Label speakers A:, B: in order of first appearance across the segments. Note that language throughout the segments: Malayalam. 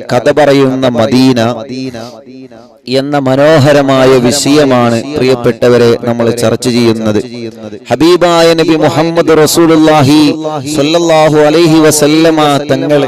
A: കഥ പറയുന്ന മദീന എന്ന മനോഹരമായ വിഷയമാണ് പ്രിയപ്പെട്ടവരെ നമ്മൾ ചർച്ച ചെയ്യുന്നത് ഹബീബായ നബി മുഹമ്മദ് റസൂലുള്ളാഹി സ്വല്ലല്ലാഹു അലൈഹി വസല്ലമ തങ്ങൾ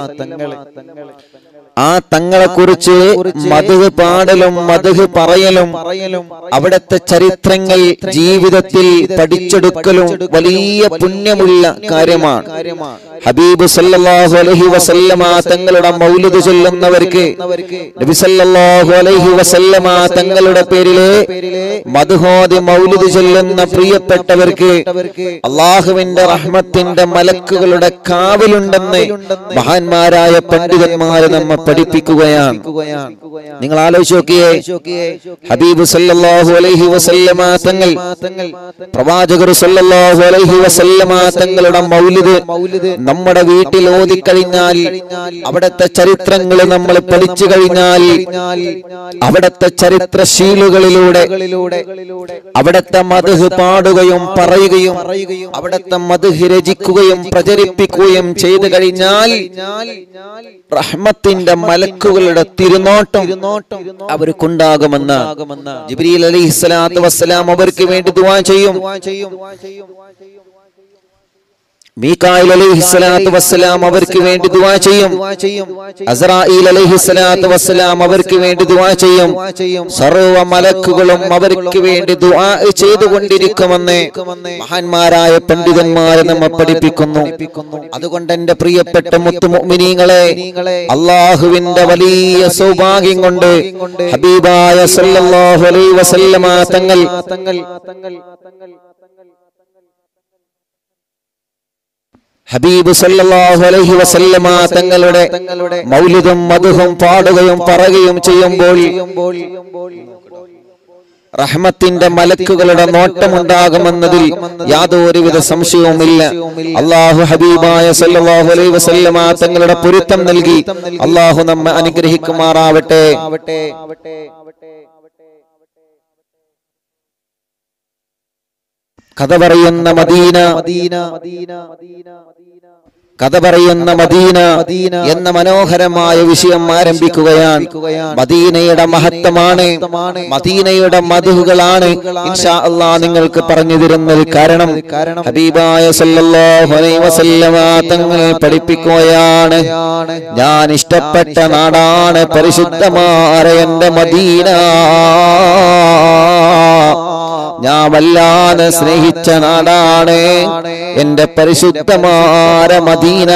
A: ആ തങ്ങളെ കുറിച്ച് മധുഹ് പാടലും മധുഹ് പറയലും അവിടുത്തെ ചരിത്രങ്ങൾ ജീവിതത്തിൽ പഠിച്ചെടുക്കലും വലിയ പുണ്യമുള്ള കാര്യമാണ് ഹബീബ് സല്ലല്ലാഹു അലൈഹി വസല്ലമ തങ്ങളുടെ മൗലിദ് ചൊല്ലുന്നവർക്ക് നബി സല്ലല്ലാഹു അലൈഹി വസല്ലമ തങ്ങളുടെ പേരില് മധുഹോദി മൗലിദ് ചൊല്ലുന്ന പ്രിയപ്പെട്ടവർക്ക് അള്ളാഹുവിന്റെ റഹ്മത്തിന്റെ മലക്കുകളുടെ കാവലുണ്ടെന്ന് മഹാന്മാരായ പണ്ഡിതന്മാരെ നമ്മെ പഠിപ്പിക്കുകയാണ് നിങ്ങൾ ആലോചിച്ച് നോക്കിയേ ഹബീബ് സല്ലല്ലാഹു അലൈഹി വസല്ലമ തങ്ങൾ പ്രവാചകർ സല്ലല്ലാഹു അലൈഹി വസല്ലമ തങ്ങളുടെ മൗലിദ് നമ്മുടെ വീട്ടിൽ ഓതിക്കഴിഞ്ഞാൽ അവിടുത്തെ ചരിത്രങ്ങൾ നമ്മൾ പഠിച്ചു കഴിഞ്ഞാൽ അവിടുത്തെ ചരിത്രശീലുകളിലൂടെ അവിടുത്തെ മധുഹ് പാടുകയും പറയുകയും അവിടുത്തെ മധുഹ് രചിക്കുകയും പ്രചരിപ്പിക്കുകയും ചെയ്തു കഴിഞ്ഞാൽ റഹ്മത്തിന്റെ മലക്കുകളുടെ തിരുനോട്ടം അവർക്കുണ്ടാകുമെന്ന് ജിബ്രീൽ അലൈഹി സ്വലാത്തു വസ്സലാം അവർക്ക് വേണ്ടി ദുആ ചെയ്യും മീകായിൽ അലൈഹി സ്വലാത്തു വസ്സലാം അവർക്ക് വേണ്ടി ദുആ ചെയ്യും അസ്രായിൽ അലൈഹി സ്വലാത്തു വസ്സലാം അവർക്ക് വേണ്ടി ദുആ ചെയ്യും സർവ മലക്കുകളും അവർക്ക് വേണ്ടി ദുആ ചെയ്തുകൊണ്ടിരിക്കുമെന്ന് മഹാന്മാരായ പണ്ഡിതന്മാരെ നമ്മെ പഠിപ്പിക്കുന്നു അതുകൊണ്ട് എന്റെ പ്രിയപ്പെട്ട മുത്തുമുഅ്മിനീങ്ങളെ അള്ളാഹുവിന്റെ വലിയ സൗഭാഗ്യം കൊണ്ട് ഹബീബായ സല്ലല്ലാഹു അലൈഹി വസല്ലമ തങ്ങൾ ഹബീബ് സല്ലല്ലാഹു അലൈഹി വസല്ലമ തങ്ങളുടെ മൗലിദും മധുഹും പാടുകയും പറയുകയും ചെയ്യുമ്പോൾ റഹ്മത്തിന്റെ മലക്കുകളുടെ നോട്ടമുണ്ടാകുമെന്നതിൽ യാതൊരുവിധ സംശയവുമില്ല അള്ളാഹു ഹബീബായ സല്ലല്ലാഹു അലൈഹി വസല്ലമ തങ്ങളുടെ പൊരുത്തം നൽകി അള്ളാഹു നമ്മെ അനുഗ്രഹിക്കുമാറാവട്ടെ കഥ പറയുന്ന മദീന കഥ പറയുന്ന മദീന എന്ന മനോഹരമായ വിഷയം ആരംഭിക്കുകയാണ് മദീനയുടെ മഹത്വമാണ് മദീനയുടെ മധുകളാണ് ഇൻഷാ അള്ളാ നിങ്ങൾക്ക് പറഞ്ഞു തരുന്നത് കാരണം ഹബീബായ സല്ലല്ലാഹു അലൈഹി വസല്ലമ തങ്ങൾ പഠിപ്പിക്കുകയാണ് ഞാൻ ഇഷ്ടപ്പെട്ട നാടാണ് പരിശുദ്ധമായ എന്റെ മദീന ഞാൻ വല്ലാതെ സ്നേഹിച്ച നാടാണ് എന്റെ പരിശുദ്ധമായ മദീന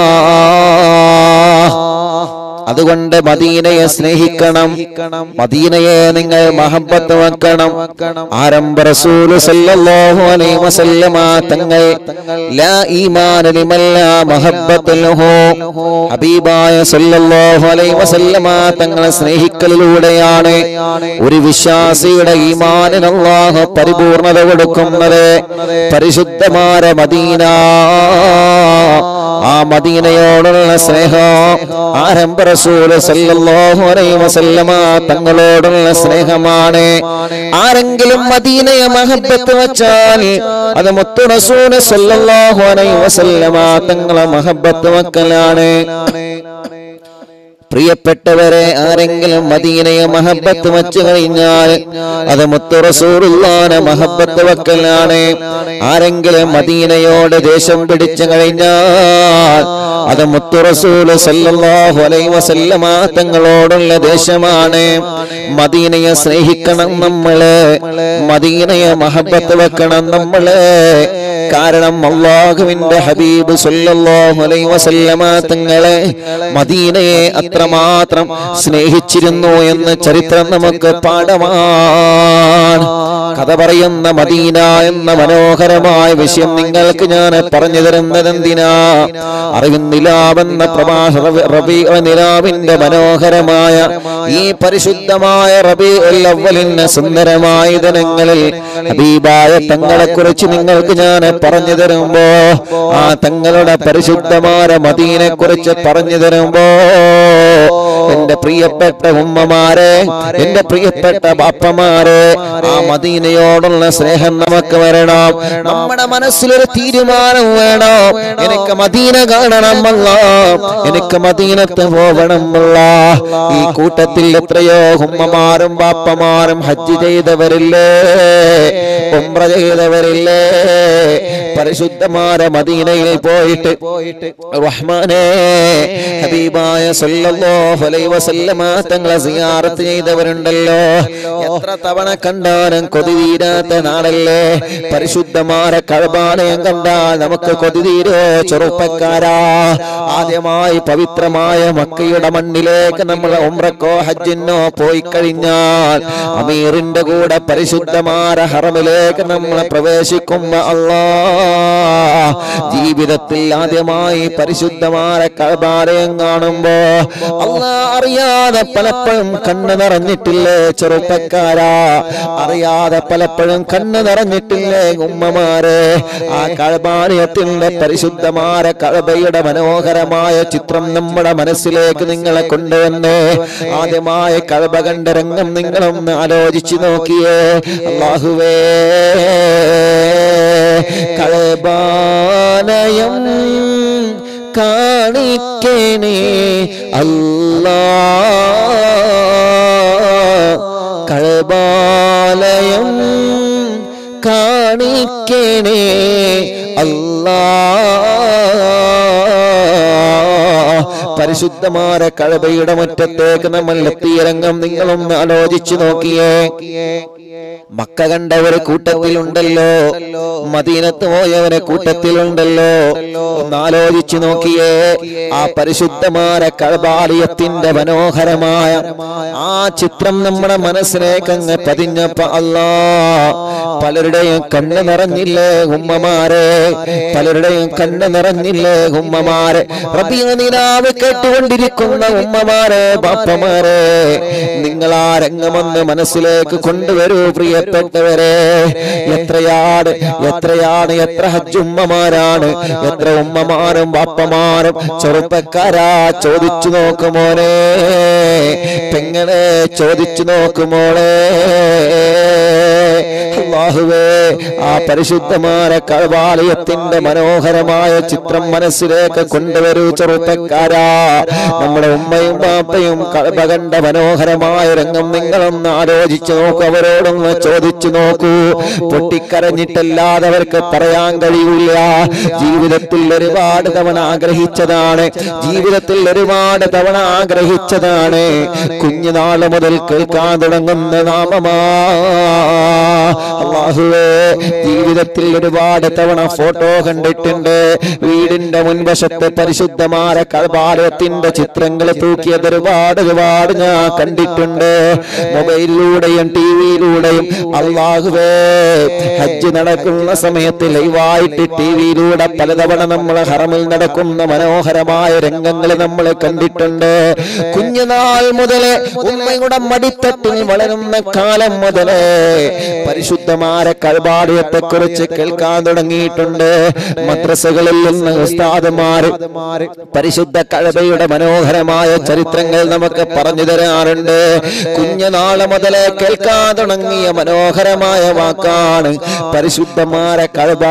A: അതുകൊണ്ട് മദീനയെ സ്നേഹിക്കണം മദീനയെ നിങ്ങൾ മഹബത്ത് വെക്കണം ആരംഭ റസൂൽ സല്ലല്ലാഹു അലൈഹി വസല്ലമ തങ്ങൾ ലാ ഈമാന ലിമൻ ലാ മഹബ്ബത്ത് ലഹു ഹബീബായ സല്ലല്ലാഹു അലൈഹി വസല്ലമ തങ്ങളെ സ്നേഹിക്കലിലൂടെയാണ് ഒരു വിശ്വാസിയുടെ ഈമാനിന് അല്ലാഹു പരിപൂർണത കൊടുക്കുന്നത് പരിശുദ്ധമായ മദീന ആ മദീനയോടുള്ള സ്നേഹം ആരംഭ റസൂൽ സല്ലല്ലാഹു അലൈഹി വസല്ലമ തങ്ങളോടുള്ള സ്നേഹമാണ് ആരെങ്കിലും മദീനയെ മഹബത്ത് വെച്ചാൽ അത് മുത്തു റസൂൽ സല്ലല്ലാഹു അലൈഹി വസല്ലമ തങ്ങളെ മഹബത്ത് വെക്കലാണ് പ്രിയപ്പെട്ടവരെ ആരെങ്കിലും മദീനയെ മഹബത്ത് വച്ചു കഴിഞ്ഞാൽ അത് മുത്തു റസൂറുള്ളാനെ മഹബത്ത് വെക്കലാണ് ആരെങ്കിലും മദീനയോട് ദേഷ്യം പിടിച്ചു കഴിഞ്ഞാൽ അത് മുത്തു റസൂല് സല്ലല്ലാഹു അലൈഹി വസല്ലമ തങ്ങളോടുള്ള ദേഷ്യമാണ് മദീനയെ സ്നേഹിക്കണം നമ്മള് മദീനയെ മഹബത്ത് വെക്കണം നമ്മള് കാരണം അള്ളാഹുവിന്റെ ഹബീബ് സല്ലല്ലാഹു അലൈഹി വസല്ലമ തങ്ങളെ മദീനയെ അത്രമാത്രം സ്നേഹിച്ചിരുന്നു എന്ന് ചരിത്രം നമുക്ക് പാഠമാണ് കഥ പറയുന്ന മദീന എന്ന മനോഹരമായ വിഷയം നിങ്ങൾക്ക് ഞാൻ പറഞ്ഞു തരുന്നത് എന്തിനാ അറിവിന്നിലാവെന്ന പ്രഭാഷ റബി നിലാവിന്റെ മനോഹരമായ ഈ പരിശുദ്ധമായ റബി അവലിന് സുന്ദരമായ ദിനങ്ങളിൽ ഹബീബായ തങ്ങളെ കുറിച്ച് നിങ്ങൾക്ക് ഞാൻ പറഞ്ഞു തരുമ്പോ ആ തങ്ങളുടെ പരിശുദ്ധമായ മദീനെ കുറിച്ച് പറഞ്ഞു തരുമ്പോ എന്റെ പ്രിയപ്പെട്ട പ്രിയപ്പെട്ട ഉമ്മമാരെ എന്റെ പ്രിയപ്പെട്ട ബാപ്പമാരെ ആ മദീനയോടുള്ള സ്നേഹം നമുക്ക് വരണം നമ്മുടെ മനസ്സിലൊരു തീരുമാനം വേണം എനിക്ക് മദീന കാണണമല്ല എനിക്ക് മദീനത്ത് പോകണമല്ല ഈ കൂട്ടത്തിൽ എത്രയോ ഉമ്മമാരും ബാപ്പമാരും ഹജ്ജ് ചെയ്തവരില്ലേ ഉംറ ചെയ്തവരില്ലേ പരിശുദ്ധമായ മദീനയിൽ പോയിട്ട് റഹ്മാനെ ഹബീബായ സല്ലല്ലാഹു അലൈഹി വസല്ലമ തങ്ങളെ സിയാറത്ത് ചെയ്തവരുണ്ടല്ലോ എത്ര തവണ കണ്ടാലും കൊതി തീരാത്ത നാടല്ലേ പരിശുദ്ധമായ കഴബാലയം കണ്ടാൽ നമുക്ക് കൊതി തീരോ ചെറുപ്പക്കാരാ ആദ്യമായി പവിത്രമായ മക്കയുടെ മണ്ണിലേക്ക് നമ്മൾ ഉംറക്കോ ഹജ്ജിനോ പോയി കഴിഞ്ഞാൽ അമീറിന്റെ കൂടെ പരിശുദ്ധമായ ഹറമിലേക്ക് നമ്മൾ പ്രവേശിക്കുമ്പോ അല്ലാ ജീവിതത്തിൽ ആദ്യമായി പരിശുദ്ധമായ കഴബാലയം കാണുമ്പോ അല്ലാ അറിയാതെ പലപ്പോഴും കണ്ണ് നിറഞ്ഞിട്ടില്ലേ ചെറുപ്പക്കാരാ അറിയാതെ പലപ്പോഴും കണ്ണ് നിറഞ്ഞിട്ടില്ലേ ഉമ്മമാരെ ആ കഴബാലയത്തിന്റെ പരിശുദ്ധമായ കഴബയുടെ മനോഹരമായ ചിത്രം നമ്മുടെ മനസ്സിലേക്ക് നിങ്ങളെ കൊണ്ടുവന്ന് ആദ്യമായ കഴബ കണ്ട രംഗം നിങ്ങളൊന്ന് ആലോചിച്ചു നോക്കിയേ അള്ളാഹുവേ കഴബാലയം കാണിക്കണേ അല്ലാ കഴബാലയം കാണിക്കണേ അല്ലാ പരിശുദ്ധമായ കഴബയുടെ മുറ്റത്തേക്ക് നമ്മൾ എത്തിയ രംഗം നിങ്ങളൊന്ന് ആലോചിച്ചു നോക്കിയേ മക്ക കണ്ടവരെ കൂട്ടത്തിലുണ്ടല്ലോ മദീനത്ത് പോയവരെ കൂട്ടത്തിലുണ്ടല്ലോ ഒന്ന് ആലോചിച്ചു നോക്കിയേ ആ പരിശുദ്ധമായ കഴബാലയത്തിന്റെ മനോഹരമായ ആ ചിത്രം നമ്മുടെ മനസ്സിലേക്ക് അങ്ങ് പതിഞ്ഞപ്പോ അല്ലാ പലരുടെയും കണ്ണ് നിറഞ്ഞില്ലേ ഉമ്മമാരെ പലരുടെയും കണ്ണ് നിറഞ്ഞില്ലേ ഉമ്മമാരെ റബിയ നിലാവ് കേട്ടുകൊണ്ടിരിക്കുന്ന ഉമ്മമാരെ ബാപ്പമാരെ നിങ്ങൾ ആ രംഗമൊന്ന് മനസ്സിലേക്ക് കൊണ്ടുവരൂ പ്രിയപ്പെട്ടവരെ എത്രയാണ് എത്രയാണ് എത്ര ഹജ്ജുമ്മമാരാണ് എത്ര ഉമ്മമാരും ബാപ്പമാരും ചെറുപ്പക്കാരാ ചോദിച്ചു നോക്കുമോനെ പെങ്ങളെ ചോദിച്ചു നോക്കുമോളെ അള്ളാഹുവേ ആ പരിശുദ്ധമായ കഴവാലയത്തിന്റെ മനോഹരമായ ചിത്രം മനസ്സിലേക്ക് കൊണ്ടുവരൂ ചെറുപ്പക്കാരാ നമ്മുടെ ഉമ്മയും ബാപ്പയും കഴവ കണ്ട മനോഹരമായ രംഗം നിങ്ങളൊന്ന് ആലോചിച്ചു നോക്കൂ അവരോടൊന്ന് ചോദിച്ചു നോക്കൂ പൊട്ടിക്കരഞ്ഞിട്ടല്ലാതെ അവർക്ക് പറയാൻ കഴിയില്ല ജീവിതത്തിൽ ഒരുപാട് തവണ ആഗ്രഹിച്ചതാണ് ജീവിതത്തിൽ ഒരുപാട് തവണ ആഗ്രഹിച്ചതാണ് കുഞ്ഞുനാള് മുതൽ കേൾക്കാൻ തുടങ്ങുന്ന നാമമാ അള്ളാഹുവേ ജീവിതത്തിൽ ഒരുപാട് തവണ ഫോട്ടോ കണ്ടിട്ടുണ്ട് വീടിന്റെ മുൻവശത്ത് പരിശുദ്ധമായ കൽപാലയത്തിന്റെ ചിത്രങ്ങൾ തൂക്കിയത് ഒരുപാട് ഒരുപാട് ഞാൻ കണ്ടിട്ടുണ്ട് മൊബൈലിലൂടെയും ടി വിയിലൂടെയും അള്ളാഹുവേ ഹജ്ജ് നടക്കുന്ന സമയത്ത് ലൈവായിട്ട് ടി വിയിലൂടെ പലതവണ നമ്മളെ ഹറമിൽ നടക്കുന്ന മനോഹരമായ രംഗങ്ങൾ നമ്മൾ കണ്ടിട്ടുണ്ട് കുഞ്ഞുനാൾ മുതലേ ഉമ്മയുടെ മടിത്തട്ടിൽ വളരുന്ന കാലം മുതലേ പരിശുദ്ധമായ കൽപാടിയത്തെ കുറിച്ച് കേൾക്കാൻ തുടങ്ങിയിട്ടുണ്ട് മദ്രസകളിൽ നിന്ന് ഉസ്താദുമാർ പരിശുദ്ധ കഴബയുടെ മനോഹരമായ ചരിത്രങ്ങൾ നമുക്ക് പറഞ്ഞു തരാറുണ്ട് കുഞ്ഞുനാള് മുതലേ കേൾക്കാൻ തുടങ്ങിയ മനോഹരമായ വാക്കാണ് പരിശുദ്ധമായ കഴബ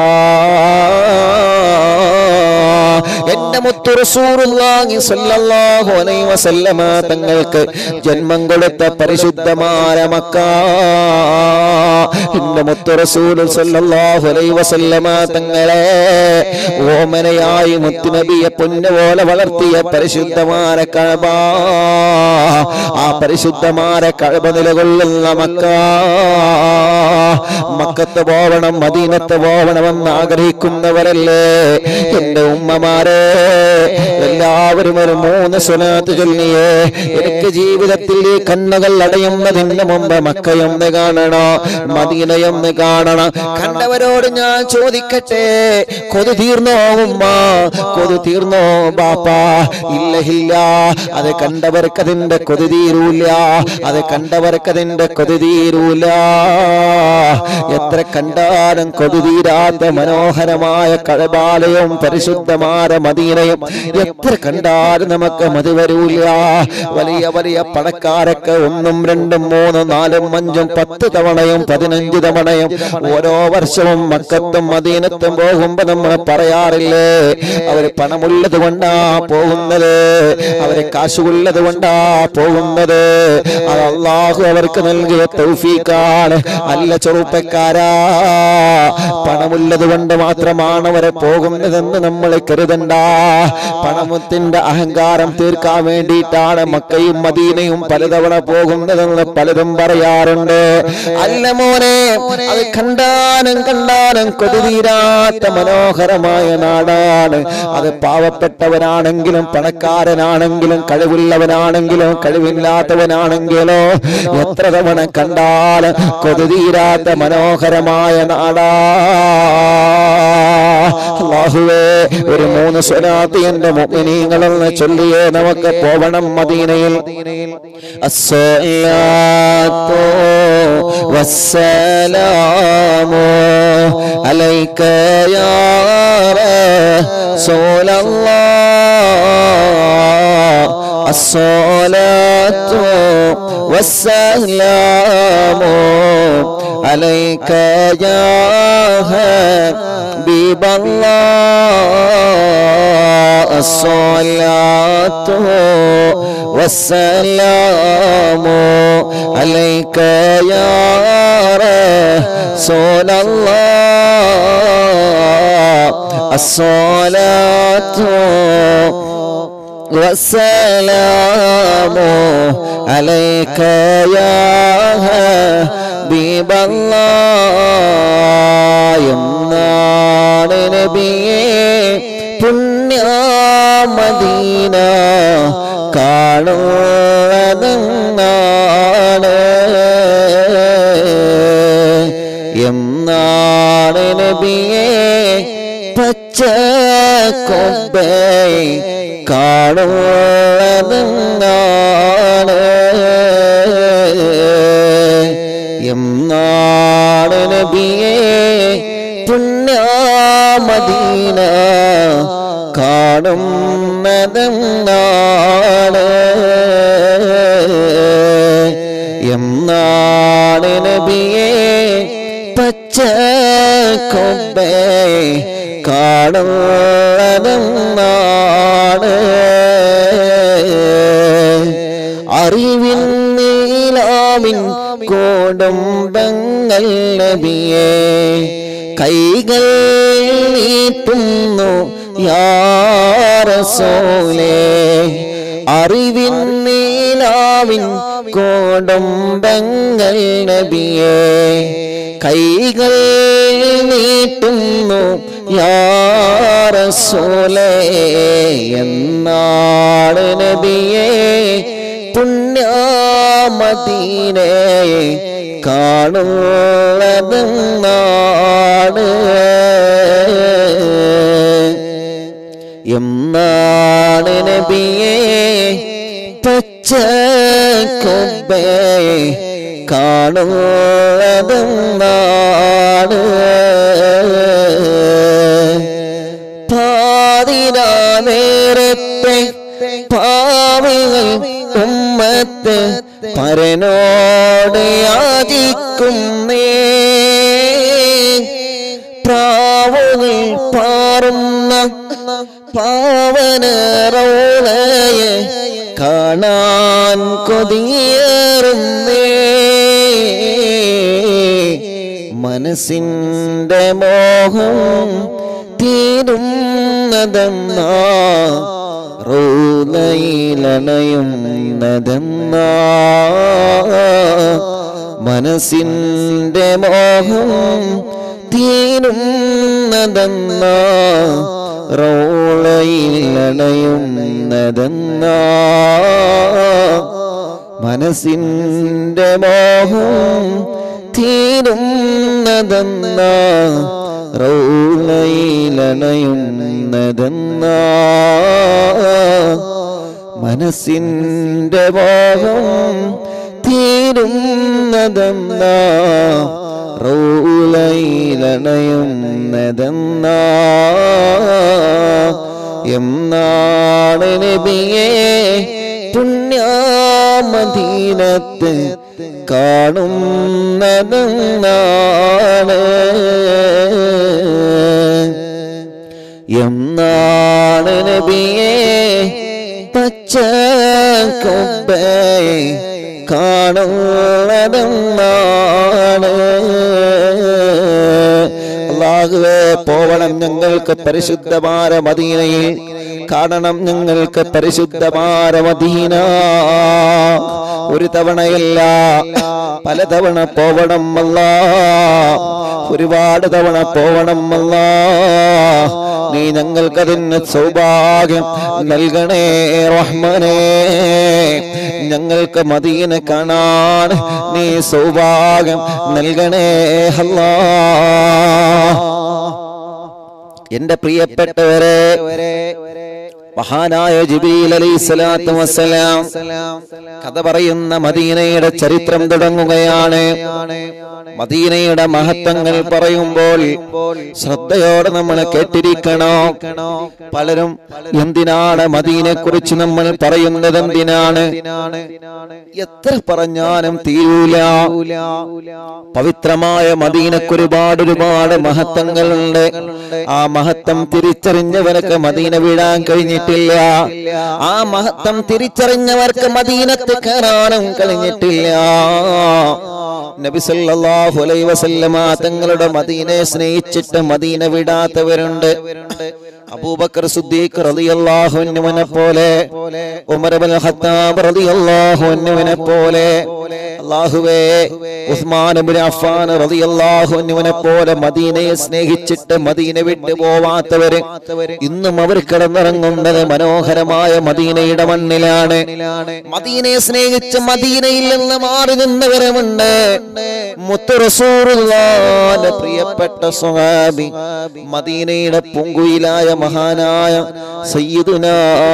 A: എന്റെ മുത്തു റസൂലുള്ളാഹി സ്വല്ലല്ലാഹു അലൈഹി വസല്ലമ തങ്ങൾക്ക് ജന്മം കൊടുത്ത പരിശുദ്ധമായ മക്ക എന്റെ മുത്തു റസൂൽ സ്വല്ലല്ലാഹു അലൈഹി വസല്ലമ തങ്ങളെ ഓമനയായി മുത്തുനബിയെ പൊന്നുപോലെ വളർത്തിയ പരിശുദ്ധമായ കഴബ ആ പരിശുദ്ധമായ കഴബ നിലകൊള്ളുന്ന മക്ക മക്കത്ത് പോവണം മദീനത്ത് പോവണമെന്ന് ആഗ്രഹിക്കുന്നവരല്ലേ എന്റെ ഉമ്മമാരെ എല്ലാവരും ഒരു മൂന്ന് സ്വലാത്ത് ചൊല്ലിയേ എനിക്ക് ജീവിതത്തിൽ ഈ കണ്ണുകൾ അടയുന്നതിന് മുമ്പ് മക്കയൊന്ന് കാണണോ മദീനയൊന്ന് കാണണം കണ്ടവരോട് ഞാൻ ചോദിക്കട്ടെ കൊതു തീർന്നോ ഉമ്മ കൊതു തീർന്നോ ബാപ്പ ഇല്ല ഇല്ല അത് കണ്ടവർക്ക് അതിന്റെ കൊതു തീരൂല തീരൂല അത് കണ്ടവർക്ക് അതിന്റെ കൊതി തീരൂല എത്ര കണ്ടാലും കൊതി തീരാത്ത മനോഹരമായ കഴബാലയും പരിശുദ്ധമായ മദീനയും എത്ര കണ്ടാലും നമുക്ക് മതി വരൂല വലിയ വലിയ പണക്കാരൊക്കെ ഒന്നും രണ്ടും മൂന്നും നാലും അഞ്ചും പത്ത് തവണയും പതിനഞ്ച് തവണയും ഓരോ വർഷവും മക്കത്തും മദീനത്തും പോകുമ്പോ നമ്മൾ പറയാറില്ലേ അവര് പണമുള്ളത് കൊണ്ടാ പോകുന്നത് അവര് കാശുള്ളത് കൊണ്ടാ പോകുന്നത് അത് അള്ളാഹു അവർക്ക് നൽകിയ തൗഫീക്കാണ് അല്ല ചെറുപ്പക്കാരാ പണമുള്ളത് കൊണ്ട് മാത്രമാണ് അവരെ പോകുന്നതെന്ന് നമ്മൾ കരുതണ്ട പണമത്തിന്റെ അഹങ്കാരം തീർക്കാൻ വേണ്ടിയിട്ടാണ് മക്കയും മദീനയും പലതവണ പോകുന്നതെന്ന് പലരും പറയാറുണ്ട് അല്ല മോനെ അത് കണ്ടാലും കണ്ടാലും കൊതിതീരാത്ത മനോഹരമായ നാടാണ് അത് പാവപ്പെട്ടവനാണെങ്കിലും പണക്കാരനാണെങ്കിലും കഴിവുള്ളവനാണെങ്കിലും കഴിവില്ലാത്തവനാണെങ്കിലോ എത്ര തവണ കണ്ടാലും കൊതിതീരാത്ത മനോഹരമായ നാടാ അല്ലാഹുവേ ഒരു മൂന്ന് സ്വലാത്ത് എന്റെ മുഅ്മിനീങ്ങളെന്ന് ചൊല്ലിയേ നമുക്ക് പോവണം മദീനയിൽ അസ്സലാത്തു വസ്സലാമു അലൈക യാ റസൂലല്ലാഹ് അസ്സലാത്തു വസ്സലാമു عليك يا حبيب الله الصلاة والسلام عليك يا رسول الله الصلاة والسلام عليك يا حبيب الله എന്നാണ് നബിയെ പുണ്യമദീന കാണുന്നതെന്നാണ് എന്നാണ് നബിയെ പച്ച കൊമ്പേ കാണുന്നതെന്നാണ് എന്നാണ് നബിയെ പുണ്യമദീന കാണുന്നതെന്നാണ് എന്നാണ് നബിയെ പച്ച കൊമ്പേ കാണുന്നതെന്നാണ് അറിവിൻ നീലാമിൻ കോടമ്പങ്ങൾ നബിയെ കൈകൾ നീട്ടുന്നു യാറസോലേ അറിവിൻ നീലാവിൻ കോടമ്പങ്ങൾ നബിയെ കൈകൾ നീട്ടുന്നു യാറസോലേ എന്നാണ് നബിയെ പുണ്യമദീനെ കാണുന്നതെന്നാണ് എന്നാണ് നബിയെ പച്ച കൊമ്പേ കാണുന്നതെന്നാണ് പാതിരാ നേരത്തെ പാവികൾ ഉമ്മത്ത് പരനോട് യാചിക്കുന്നേ പ്രാവുകൾ പാറുന്ന പാവന റോളയെ കാണാൻ കൊതിയേറുന്നേ മനസ്സിന്റെ മോഹം തീരുന്നതെന്നാ റൂലയിലണയുന്നതെന്നാ മനസ്സിന്റെ മോഹം തീരുന്നതെന്നാ റോളയിലണയുന്നതെന്നാ മനസ്സിന്റെ മോഹം തീരുന്നതെന്നാ റൗലയിലണയുന്നതെന്നാ മനസ്സിന്റെ മോഹം തീരുന്നതെന്നാ റൗലയിലണയുന്നതെന്നാ എന്നാണ് നബിയെ പുണ്യമദീനത്ത് കാണുന്നതെന്നാണ് എന്നാണ് നബിയെ പച്ച കൊമ്പയെ കാണുന്നതെന്നാണ് അള്ളാഹുവേ പോവണം ഞങ്ങൾക്ക് പരിശുദ്ധമായ മദീനയിൽ കാണണം ഞങ്ങൾക്ക് പരിശുദ്ധമായ മദീന ഒരു തവണയല്ല പലതവണ പോവണം അല്ല ഒരുപാട് തവണ പോവണം അല്ല നീ ഞങ്ങൾക്കതിന് സൗഭാഗ്യം നൽകണേ റഹ്മനേ ഞങ്ങൾക്ക് മദീന കാണാൻ നീ സൗഭാഗ്യം നൽകണേ അല്ലാ എന്റെ പ്രിയപ്പെട്ടവരെ മഹാനായ ജിബീൽ അലൈഹി സ്വലാത്തു വസ്സലാം കഥ പറയുന്ന മദീനയുടെ ചരിത്രം തുടങ്ങുകയാണ് മദീനയുടെ മഹത്വങ്ങൾ പറയുമ്പോൾ ശ്രദ്ധയോടെ നമ്മൾ കേട്ടിരിക്കണോ പലരും എന്തിനാണ് മദീനെ കുറിച്ച് നമ്മൾ പറയുന്നത് എന്തിനാണ് എത്ര പറഞ്ഞാലും തീരൂല പവിത്രമായ മദീനക്ക് ഒരുപാട് ഒരുപാട് മഹത്വങ്ങളുണ്ട് ആ മഹത്വം തിരിച്ചറിഞ്ഞവർക്ക് മദീന വീഴാൻ കഴിഞ്ഞിട്ടില്ല ആ മഹത്വം തിരിച്ചറിഞ്ഞവർക്ക് മദീനത്ത് കയറാനും കഴിഞ്ഞിട്ടില്ല നബി സല്ലല്ലാഹു അലൈഹി വസല്ലമ തങ്ങളുടെ മദീനയെ സ്നേഹിച്ചിട്ട് മദീന വിടാത്തവരുണ്ട് അബൂബക്കർ സിദ്ദീഖ് റളിയല്ലാഹു അൻഹുവിനെ പോലെ ഉമർ ഇബ്നുൽ ഖത്താബ് റളിയല്ലാഹു അൻഹുവിനെ പോലെ അല്ലാഹുവേ ഉസ്മാൻ ഇബ്നു അഫ്ഫാൻ റളിയല്ലാഹു അൻഹുവിനെ പോലെ മദീനയെ സ്നേഹിച്ചിട്ട് മദീന വിട്ടു പോവാത്തവര് ഇന്നും അവർ കിടന്നിറങ്ങുന്നത് മനോഹരമായ മദീനയുടെ മണ്ണിലാണ് മദീനയെ സ്നേഹിച്ച് മദീനയിൽ നിന്ന് മാറി നിന്നവരുമുണ്ട് മുത്തു റസൂലുള്ളാഹിന്റെ പ്രിയപ്പെട്ട സ്വഹാബി മദീനയുടെ പൂങ്കുയിലായ മഹാനായ സയ്യിദുനാ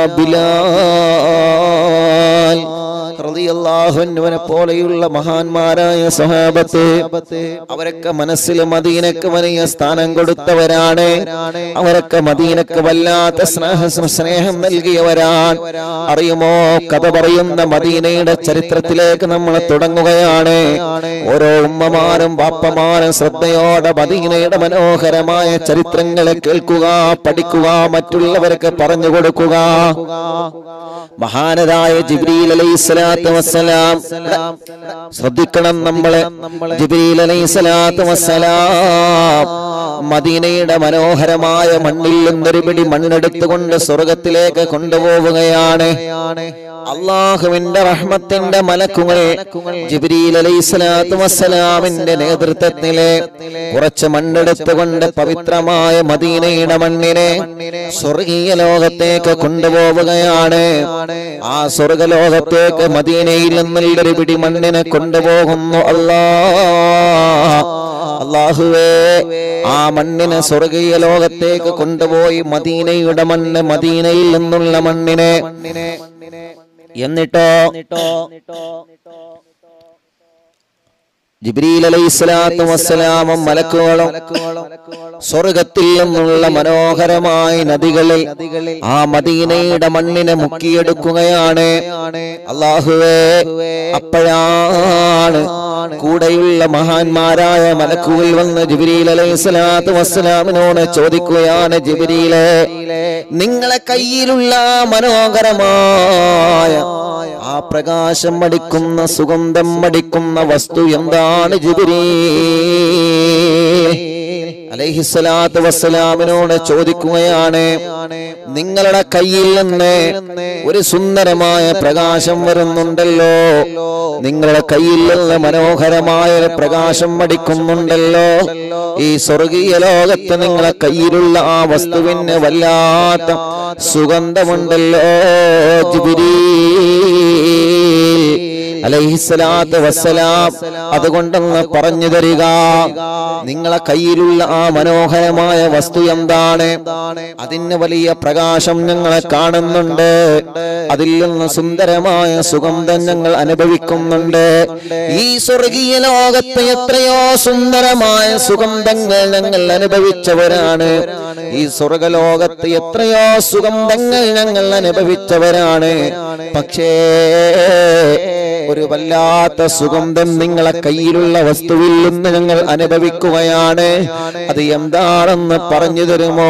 A: ബിലാൽ റളിയല്ലാഹുവിനെ പോലെയുള്ള മഹാന്മാരായ സഹാബത്ത് അവരൊക്കെ മനസ്സിൽ മദീനക്ക് വലിയ സ്ഥാനം കൊടുത്തവരാണ് അവരൊക്കെ മദീനക്ക് വല്ലാത്ത സ്നേഹ സ്നേഹം നൽകിയവരാണ് അറിയുമോ കഥ പറയുന്ന മദീനയുടെ ചരിത്രത്തിലേക്ക് നമ്മൾ തുടങ്ങുകയാണ് ഓരോ ഉമ്മമാരും ബാപ്പമാരും ശ്രദ്ധയോടെ മദീനയുടെ മനോഹരമായ ചരിത്രങ്ങളെ കേൾക്കുക പഠിക്കുക മറ്റുള്ളവർക്ക് പറഞ്ഞു കൊടുക്കുക മഹാനരായ ജിബ്രീൽ അലൈഹി സ്വലാത്തു വസ്സലാം ശ്രദ്ധിക്കണം നമ്മള് ജിബ്രീൽ അലൈഹി സ്വലാത്തു വസ്സലാം മദീനയുടെ മനോഹരമായ മണ്ണിൽ നിന്നൊരു പിടി മണ്ണെടുത്തുകൊണ്ട് സ്വർഗത്തിലേക്ക് കൊണ്ടുപോവുകയാണ് അള്ളാഹുവിന്റെ റഹ്മത്തിന്റെ മലക്കുകൾ ജിബ്രീൽ അലൈഹി സ്വലാത്തു വസ്സലാമിന്റെ നേതൃത്വത്തിലെ കുറച്ച് മണ്ണെടുത്തുകൊണ്ട് പവിത്രമായ മദീനയുടെ മണ്ണിനെ സ്വർഗീയ ലോകത്തേക്ക് കൊണ്ടുപോവുകയാണ് ആ സ്വർഗലോകത്തേക്ക് മദീനയിൽ നിന്നുള്ളൊരു പിടി മണ്ണിനെ കൊണ്ടുപോകുന്നു അല്ലാ അള്ളാഹുവേ ആ മണ്ണിനെ സ്വർഗീയ ലോകത്തേക്ക് കൊണ്ടുപോയി മദീനയുടെ മണ്ണ് മദീനയിൽ നിന്നുള്ള മണ്ണിനെ എന്നിട്ടോ ജിബ്രീൽ അലൈഹി സ്വലാത്തു വസ്സലാമും മലക്കുകളും സ്വർഗത്തിൽ നിന്നുള്ള മനോഹരമായ നദികളിൽ ആ മദീനയുടെ മണ്ണിനെ മുക്കിയെടുക്കുകയാണ് അള്ളാഹുവേ അപ്പോഴാണ് കൂടെയുള്ള മഹാന്മാരായ മലക്കുകൾ വന്ന് ജിബ്രീൽ അലൈഹി സ്വലാത്തു വസ്സലാമിനോട് ചോദിക്കുകയാണ് ജിബ്രീലെ നിങ്ങളെ കയ്യിലുള്ള മനോഹരമായ ആ പ്രകാശം അടിക്കുന്ന സുഗന്ധം അടിക്കുന്ന വസ്തു എന്താണ് ജിബിരി അലൈഹിസ്സലാത്തു വസ്സലാമിനോട് ചോദിക്കുകയാണ് നിങ്ങളുടെ കയ്യിൽ നിന്ന് ഒരു സുന്ദരമായ പ്രകാശം വരുന്നുണ്ടല്ലോ നിങ്ങളുടെ കയ്യിൽ നിന്ന് മനോഹരമായ ഒരു പ്രകാശം അടിക്കുന്നുണ്ടല്ലോ ഈ സ്വർഗീയ ലോകത്ത് നിങ്ങളെ കയ്യിലുള്ള ആ വസ്തുവിന് വല്ലാത്ത സുഗന്ധമുണ്ടല്ലോ ജിബിരീ അലൈഹിസ്സലാത്ത് വസ്സലാം അതുകൊണ്ടെന്ന് പറഞ്ഞു തരിക നിങ്ങളെ കയ്യിലുള്ള ആ മനോഹരമായ വസ്തു എന്താണ് അതിന് വലിയ പ്രകാശം ഞങ്ങളെ കാണുന്നുണ്ട് അതിൽ നിന്ന് സുന്ദരമായ സുഗന്ധം ഞങ്ങൾ അനുഭവിക്കുന്നുണ്ട് ഈ സ്വർഗീയ ലോകത്ത് എത്രയോ സുന്ദരമായ സുഗന്ധങ്ങൾ ഞങ്ങൾ അനുഭവിച്ചവരാണ് ഈ സ്വർഗലോകത്ത് എത്രയോ സുഗന്ധങ്ങൾ ഞങ്ങൾ അനുഭവിച്ചവരാണ് പക്ഷേ ഒരു വല്ലാത്ത സുഗന്ധം നിങ്ങളെ കയ്യിലുള്ള വസ്തുവിൽ നിന്ന് ഞങ്ങൾ അനുഭവിക്കുകയാണ് അത് എന്താണെന്ന് പറഞ്ഞു തരുമോ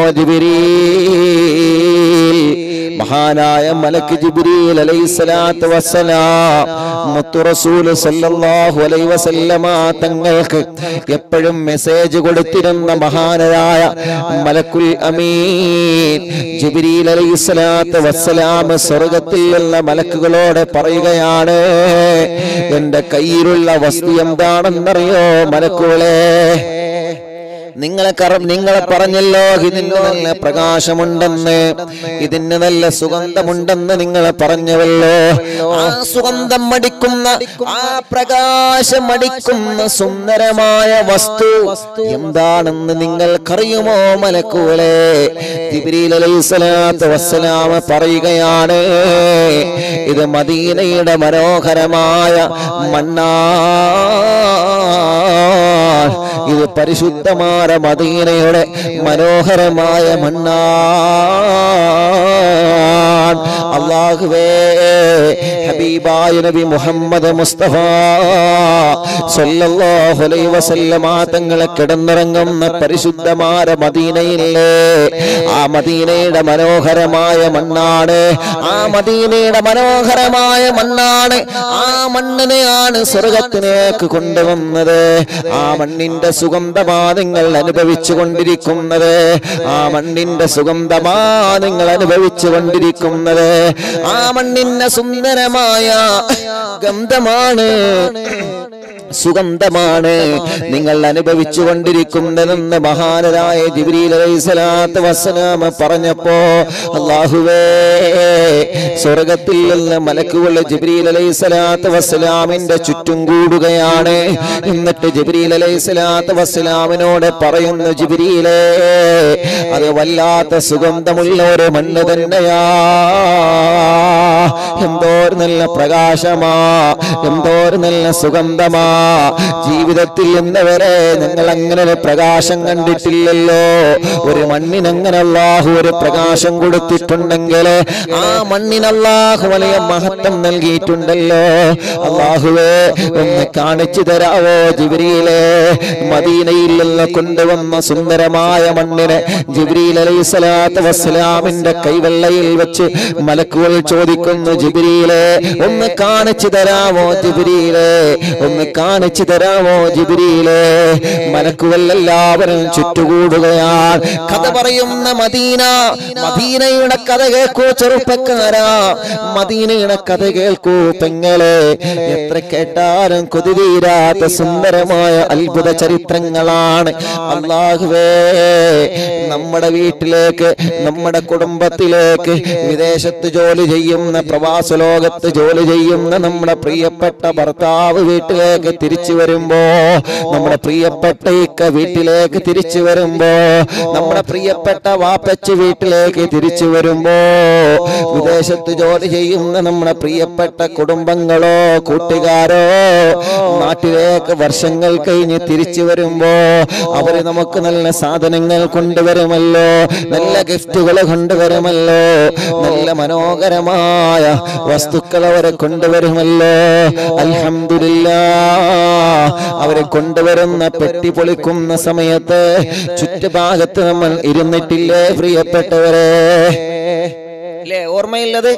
A: ജിബിരീൽ മഹാനായ മലക്ക് ജിബ്രീൽ അലൈഹിസ്സലാത്തു വസ്സലാം മുത്തു റസൂൽ സല്ലല്ലാഹു അലൈഹി വസല്ലമ തങ്ങൾക്ക് എപ്പോഴും മെസ്സേജ് കൊടുത്തിരുന്ന മഹാനായ മലക്കുൽ അമീൻ ജിബ്രീൽ അലൈഹിസ്സലാത്തു വസ്സലാം സ്വർഗ്ഗത്തിലുള്ള മലക്കുകളോട് പറയുകയാണ് എന്റെ കയ്യിലുള്ള വസ്തു എന്താണെന്നറിയോ മലക്കുകളെ നിങ്ങളെ കറ നിങ്ങളെ പറഞ്ഞല്ലോ ഇതിന് നല്ല പ്രകാശമുണ്ടെന്ന് ഇതിന് നല്ല സുഗന്ധമുണ്ടെന്ന് നിങ്ങൾ പറഞ്ഞുവല്ലോ ആ സുഗന്ധം അടിക്കുന്ന ആ പ്രകാശം അടിക്കുന്ന സുന്ദരമായ വസ്തു എന്താണെന്ന് നിങ്ങൾക്കറിയുമോ മലക്കുകളെ ജിബ്രീൽ അലൈഹിസ്സലാത്തു വസ്സലാം പറയുകയാണ് ഇത് മദീനയുടെ മനോഹരമായ മണ്ണാ ഇത് പരിശുദ്ധമായ മദീനയുടെ മനോഹരമായ മണ്ണാൻ അള്ളാഹുവേ ഹബീബായ നബി മുഹമ്മദ് മുസ്തഫ സല്ലല്ലാഹു അലൈഹി വസല്ലമ തങ്ങളെ കിടന്നിറങ്ങുന്ന പരിശുദ്ധമായ മദീനയില്ലേ ആ മദീനയുടെ മനോഹരമായ മണ്ണാണ് ആ മദീനയുടെ മനോഹരമായ മണ്ണാണ് ആ മണ്ണിനെയാണ് സ്വർഗത്തിലേക്ക് കൊണ്ടുവന്നത് ആ മണ്ണിന്റെ സുഗന്ധമാ നിങ്ങൾ അനുഭവിച്ചു കൊണ്ടിരിക്കുന്നത് ആ മണ്ണിന്റെ സുഗന്ധമാ നിങ്ങൾ അനുഭവിച്ചു കൊണ്ടിരിക്കുന്നത് ആ മണ്ണിന്റെ സുന്ദരമായ ഗന്ധമാണ് സുഗന്ധമാണ് നിങ്ങൾ അനുഭവിച്ചു കൊണ്ടിരിക്കുന്നതെന്ന് മഹാനരായ ജിബ്രീൽ അലൈഹിസ്സലാത്തു വസ്സലാം പറഞ്ഞപ്പോ അള്ളാഹുവേ സ്വർഗത്തിൽ നിന്ന് മലക്കുകൾ ജിബ്രീൽ അലൈഹിസ്സലാത്തു വസ്സലാമിന്റെ ചുറ്റും കൂടുകയാണ് എന്നിട്ട് ജിബ്രീൽ അലൈഹിസ്സലാത്തു വസ്സലാമിനോട് പറയുന്നു ജിബ്രീലേ അത് വല്ലാത്ത സുഗന്ധമുള്ള ഒരു മണ്ണ് തന്നെയാ എന്തോ ഒരു നല്ല പ്രകാശമാ എന്തോ ഒരു നല്ല സുഗന്ധമാ ജീവിതത്തിൽ ഇന്ന് വരെ ഞങ്ങൾ അങ്ങനെ ഒരു പ്രകാശം കണ്ടിട്ടില്ലല്ലോ ഒരു മണ്ണിന് അങ്ങനെ അള്ളാഹു ഒരു പ്രകാശം കൊടുത്തിട്ടുണ്ടെങ്കിൽ ആ മണ്ണിന് അള്ളാഹു വലിയ മഹത്വം നൽകിയിട്ടുണ്ടല്ലോ അള്ളാഹുവേ ഒന്ന് കാണിച്ചു തരാവോ ജിബ്രീലെ മദീനയിൽ നിന്ന് കൊണ്ടുവന്ന സുന്ദരമായ മണ്ണിനെ ജിബ്രീൽ അലൈഹി സ്വലാത്തു വസ്സലാമിന്റെ കൈവെള്ളയിൽ വെച്ച് മലക്കുകൾ ചോദിക്കുന്നു ജിബ്രീലെ ഒന്ന് കാണിച്ചു തരാമോ ജിബ്രീലെ ഒന്ന് കാണിച്ചു തരാമോ ജിബ്രീലെ മലക്കുകൾ എല്ലാവരും ചുറ്റുകൂടുകയാണ് കഥ പറയുന്ന മദീന മദീനയുടെ കഥ കേൾക്കൂ ചെറുപ്പക്കാരാ മദീനയുടെ കഥ കേൾക്കൂ പെങ്ങളെ എത്ര കേട്ടാലും കൊതി തീരാത്ത സുന്ദരമായ അത്ഭുത ചരിത്രങ്ങളാണ് അള്ളാഹുവേ നമ്മുടെ വീട്ടിലേക്ക് നമ്മുടെ കുടുംബത്തിലേക്ക് വിദേശത്ത് ജോലി ചെയ്യുന്ന പ്രവാസ ലോകത്ത് ജോലി ചെയ്യുന്ന നമ്മുടെ പ്രിയപ്പെട്ട ഭർത്താവ് വീട്ടിലേക്ക് തിരിച്ചു വരുമ്പോ നമ്മുടെ പ്രിയപ്പെട്ട ഇക്ക വീട്ടിലേക്ക് തിരിച്ചു വരുമ്പോ നമ്മുടെ പ്രിയപ്പെട്ട വാപ്പച്ച് വീട്ടിലേക്ക് തിരിച്ചു വരുമ്പോ വിദേശത്ത് ജോലി ചെയ്യുന്ന നമ്മുടെ പ്രിയപ്പെട്ട കുടുംബങ്ങളോ കൂട്ടുകാരോ നാട്ടിലേക്ക് വർഷങ്ങൾ കഴിഞ്ഞ് തിരിച്ചു വരുമ്പോ അവര് നമുക്ക് നല്ല സാധനങ്ങൾ കൊണ്ടുവരുമല്ലോ നല്ല ഗിഫ്റ്റുകൾ കൊണ്ടുവരുമല്ലോ നല്ല മനോഹരമായ വസ്തുക്കൾ അവരെ കൊണ്ടുവരുമല്ലോ അൽഹംദുലില്ല അവരെ കൊണ്ടുവരുന്ന പെട്ടി പൊളിക്കുന്ന സമയത്ത് ചുറ്റുഭാഗത്ത് നമ്മൾ ഇരുന്നിട്ടില്ലേ പ്രിയപ്പെട്ടവരെ അല്ലേ ഓർമ്മയില്ലത്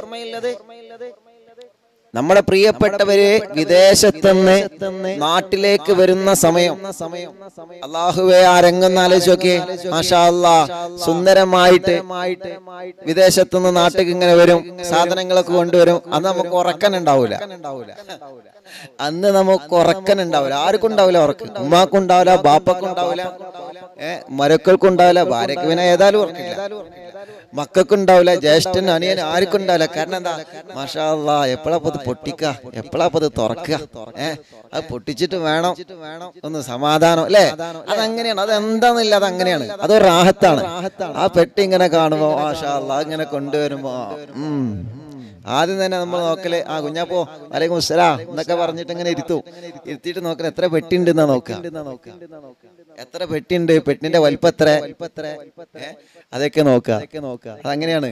A: നമ്മുടെ പ്രിയപ്പെട്ടവര് വിദേശത്തുനിന്ന് നാട്ടിലേക്ക് വരുന്ന സമയം അള്ളാഹുവെ ആ രംഗം ആലോചിച്ച് നോക്കിയേ മാഷാ അല്ലാ സുന്ദരമായിട്ട് വിദേശത്തുനിന്ന് നാട്ടിലേക്ക് ഇങ്ങനെ വരും സാധനങ്ങളൊക്കെ കൊണ്ടുവരും അന്ന് നമുക്ക് ഉറക്കൻ ഉണ്ടാവൂല അന്ന് നമുക്ക് ഉറക്കൻ ഉണ്ടാവില്ല ആർക്കും ഉണ്ടാവില്ല ഉറക്കം ഉമ്മാക്കും ഉണ്ടാവില്ല ബാപ്പക്കും ഉണ്ടാവില്ല ഏഹ് മരക്കൾക്കും ഉണ്ടാവില്ല ഭാര്യക്ക് പിന്നെ ഏതായാലും ഉറക്കില്ല മക്കൾക്കുണ്ടാവില്ല ജ്യേഷ്ഠൻ അനിയൻ ആർക്കും ഉണ്ടാവില്ല കാരണം എന്താ മാഷാ അല്ലാ എപ്പോഴാ അത് പൊട്ടിക്ക എപ്പോഴാ അത് തുറക്കുക ഏഹ് അത് പൊട്ടിച്ചിട്ട് വേണം ഒന്ന് സമാധാനം അല്ലേ അതങ്ങനെയാണ് അത് എന്താന്നില്ല അത് അങ്ങനെയാണ് അതൊരു റാഹത്താണ് ആ പെട്ടി ഇങ്ങനെ കാണുമ്പോ മാഷാ അല്ലാ ഇങ്ങനെ കൊണ്ടുവരുമ്പോ ഉം ആദ്യം തന്നെ നമ്മൾ നോക്കല് ആ കുഞ്ഞാപ്പോ വലൈക്കും അസ്സലാം എന്നൊക്കെ പറഞ്ഞിട്ട് ഇങ്ങനെ ഇരുത്തു ഇരുത്തിയിട്ട് നോക്കല് എത്ര പെട്ടി ഉണ്ട് എന്നാ നോക്കുക എത്ര പെട്ടിയുണ്ട് പെട്ടിന്റെ വലിപ്പം എത്ര ഏ? അതൊക്കെ നോക്കുക അതങ്ങനെയാണ്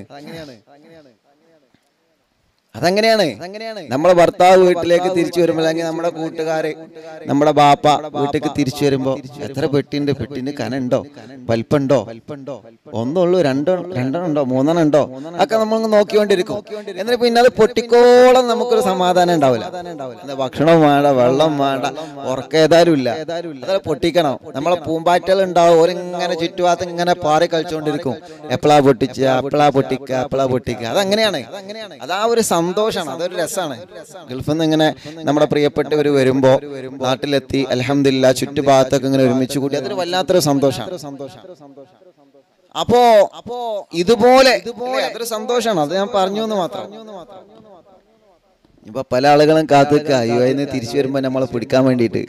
A: അതങ്ങനെയാണ് നമ്മളെ ഭർത്താവ് വീട്ടിലേക്ക് തിരിച്ചു വരുമ്പോൾ അല്ലെങ്കിൽ നമ്മുടെ കൂട്ടുകാര് നമ്മുടെ ബാപ്പ വീട്ടിലേക്ക് തിരിച്ചു വരുമ്പോ എത്ര പെട്ടിണ്ട് പെട്ടിന് കനുണ്ടോ വലിപ്പുണ്ടോ ഒന്നുള്ളൂ രണ്ടോ രണ്ടെണ്ണം ഉണ്ടോ മൂന്നെണ്ണം ഉണ്ടോ ഒക്കെ നമ്മൾ നോക്കിക്കൊണ്ടിരിക്കും എന്നിട്ട് പിന്നെ അത് പൊട്ടിക്കോളം നമുക്കൊരു സമാധാനം ഉണ്ടാവില്ല എന്താ ഭക്ഷണം വേണ്ട വെള്ളം വേണ്ട ഉറക്കം ഏതായാലും ഇല്ല അത് പൊട്ടിക്കണം നമ്മളെ പൂമ്പാറ്റകൾ ഉണ്ടാവും ഓരിങ്ങനെ ചുറ്റുഭാഗത്ത് ഇങ്ങനെ പാറി കളിച്ചുകൊണ്ടിരിക്കും എപ്പോഴാ പൊട്ടിച്ച എപ്പോഴാ പൊട്ടിക്ക എപ്പോഴാ പൊട്ടിക്ക അതങ്ങനെയാണ് അതാ ഒരു സന്തോഷമാണ് അതൊരു രസമാണ് ഗൾഫിൽ നിന്ന് ഇങ്ങനെ നമ്മുടെ പ്രിയപ്പെട്ടവർ വരുമ്പോ നാട്ടിലെത്തി അലഹമില്ല ചുറ്റുഭാഗത്തൊക്കെ ഇങ്ങനെ ഒരുമിച്ച് കൂടി അതൊരു വല്ലാത്തൊരു സന്തോഷമാണ് അപ്പോ അപ്പോ ഇതുപോലെ അല്ലേ? അതൊരു സന്തോഷമാണ് അത് ഞാൻ പറഞ്ഞു എന്ന് മാത്രം ഇപ്പൊ പല ആളുകളും കാത്തുക്ക യു എന്ന് തിരിച്ചു വരുമ്പോ നമ്മളെ പിടിക്കാൻ വേണ്ടിയിട്ട്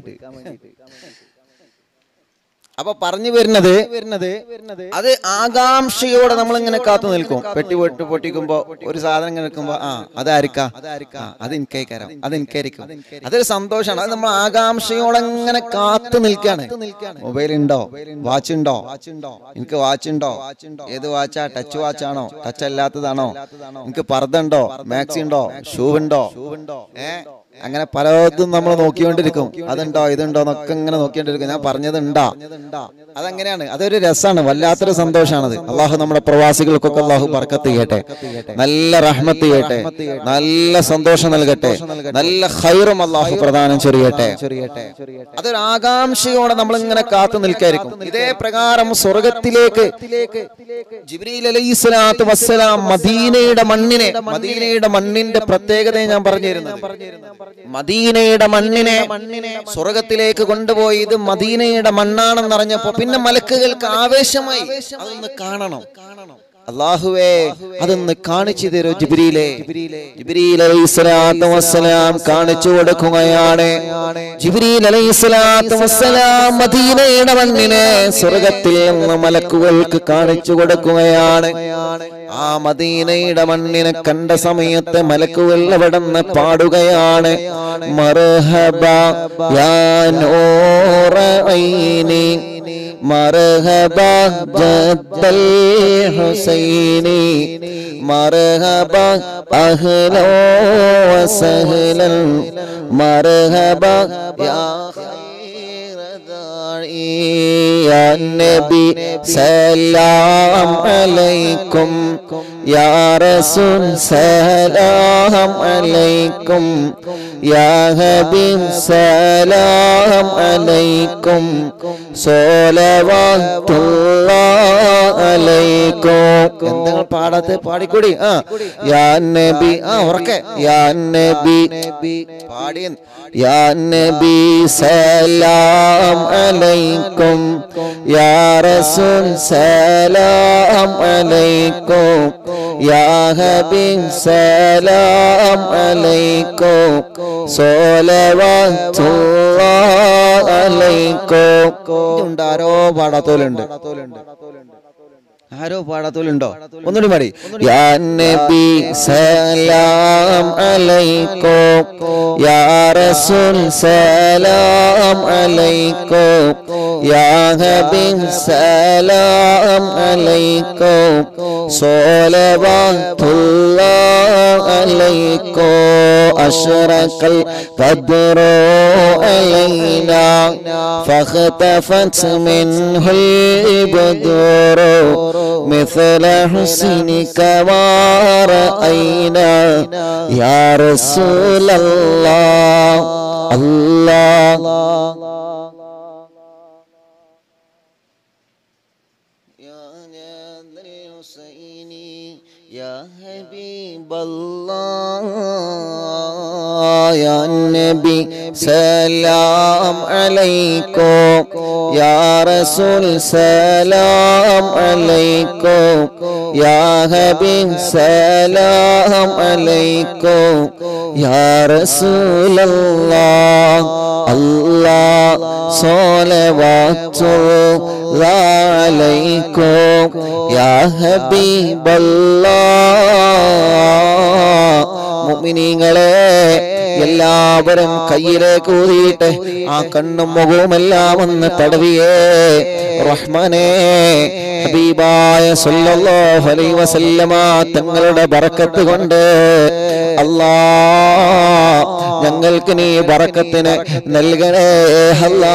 A: അപ്പൊ പറഞ്ഞു വരുന്നത് വരുന്നത് അത് ആകാംക്ഷയോടെ നമ്മൾ ഇങ്ങനെ കാത്തു നിൽക്കും പെട്ടി പൊട്ടി പൊട്ടിക്കുമ്പോ ഒരു സാധനം ഇങ്ങനെ നിൽക്കുമ്പോ ആ അതായിരിക്കാം ആ, അത് എനിക്കേക്കാരം അത് എനിക്കായിരിക്കും അതൊരു സന്തോഷമാണ് അത് നമ്മൾ ആകാംക്ഷയോടെ ഇങ്ങനെ കാത്തു നിൽക്കാണ് മൊബൈൽ ഉണ്ടോ വാച്ച് ഉണ്ടോ എനിക്ക് വാച്ച് ഉണ്ടോ ഏത് വാച്ചാ ടച്ച് വാച്ച് ആണോ ടച്ച് അല്ലാത്തതാണോ എനിക്ക് പർദ്ദ ഉണ്ടോ മാക്സി ഉണ്ടോ ഷൂ ഉണ്ടോ ഏ അങ്ങനെ പലതും നമ്മൾ നോക്കിക്കൊണ്ടിരിക്കും അതുണ്ടോ ഇതുണ്ടോ എന്നൊക്കെ ഇങ്ങനെ നോക്കിക്കൊണ്ടിരിക്കും ഞാൻ പറഞ്ഞത് ഉണ്ടാ അതങ്ങനെയാണ് അതൊരു രസമാണ് വല്ലാത്തൊരു സന്തോഷമാണത് അള്ളാഹു നമ്മുടെ പ്രവാസികൾക്കൊക്കെ അള്ളാഹു ബർക്കത്ത് ചെയ്യട്ടെ നല്ല റഹ്മത്ത് ചെയ്യട്ടെ നല്ല സന്തോഷം നൽകട്ടെ നല്ല ഹൈറും അള്ളാഹു പ്രദാനം ചെറിയട്ടെ അതൊരു ആകാംക്ഷയോടെ നമ്മൾ ഇങ്ങനെ കാത്തു നിൽക്കായിരിക്കും ഇതേ പ്രകാരം സ്വർഗത്തിലേക്ക് ജിബ്രീൽ അലൈഹി സ്വലാത്തു വസ്സലാം മദീനയുടെ മണ്ണിനെ മദീനയുടെ മണ്ണിന്റെ പ്രത്യേകത ഞാൻ പറഞ്ഞിരുന്നു മദീനയുടെ മണ്ണിനെ സ്വർഗത്തിലേക്ക് കൊണ്ടുപോയി ഇത് മദീനയുടെ മണ്ണാണെന്ന് അറിഞ്ഞപ്പോ പിന്നെ മലക്കുകൾക്ക് ആവേശമായി അതൊന്ന് കാണണം അള്ളാഹുവേ അതൊന്ന് കാണിച്ചു തരൂ ജിബ്രീലെ ജിബ്രീൽ അലൈഹി സ്വലാത്തു വസ്സലാം കാണിച്ചു കൊടുക്കുകയാണ് ജിബ്രീൽ അലൈഹി സ്വലാത്തു വസ്സലാം മദീനയുടെ മണ്ണിനെ സ്വർഗത്തിൽ നിന്ന് മലക്കുകൾക്ക് കാണിച്ചു കൊടുക്കുകയാണ് ആ മദീനയുടെ മണ്ണിനെ കണ്ട സമയത്ത് മലക്കുകൾ അവിടെ നിന്ന് പാടുകയാണ് മർഹബ യാ നൂറ ഐനി മർഹബ ജദ്ദൽ ഹുസൈനി മർഹബ അഹ്ലോ വസഹ്ലൻ മർഹബ യാ ഖൈറ ദാഇ യാ നബി സലാം അലൈക്കും യാ റസൂൽ സലാം അലൈക്കും യാ ഹബീബ് സലാം അലൈക്കും സ്വലവാത്തുല്ലാഹ് അലൈക്കും എന്താ പാടാത്ത പാടിക്കൂടി ആ യാ നബി ആ ഉറക്കെ യാ നബി പാടി യാ നബി സലാം അലൈക്കും യാ റസൂൽ സലാം അലൈക്കും യാ ഹബീബ് സലാം അലൈക്കും സ്വലവാത്തുല്ലാഹ് അലൈക്കും ഉണ്ടാരോ പാടാത്തോലുണ്ട് ആരോ പാടാത്തോലുണ്ടോ ഒന്നുകൂടി പാടി യാ നബി സലാം അലൈക്കും യാ റസൂൽ സലാം അലൈക്കും യാ ഹബീബ് സലാം അലൈക്കും സ്വലവാത്തുല്ലാഹ് അലൈക്കും അഷ്റഖൽ بدر علينا فاختفت منه البدور مثل حسنك ما رأينا يا رسول الله الله يا نادى الحسين يا حبيب الله يا النبي سلام عليكم يا رسول سلام عليكم يا حبيب سلام عليكم يا رسول الله الله صلوات الله عليكم يا حبيب الله മുഅ്മിനീങ്ങളെ എല്ലാവരും കയ്യിലേക്ക് ഊതിയിട്ട് ആ കണ്ണും മുഖവുമെല്ലാം ഒന്ന് തടവിയേ റഹ്മാനേ ഹബീബായ സല്ലല്ലാഹു അലൈഹി വസല്ലമ തങ്ങളുടെ ബറക്കത്ത് കൊണ്ട് അല്ലാ ഞങ്ങൾക്ക് നീ ബറക്കത്തിന് നൽകണേ അല്ലാ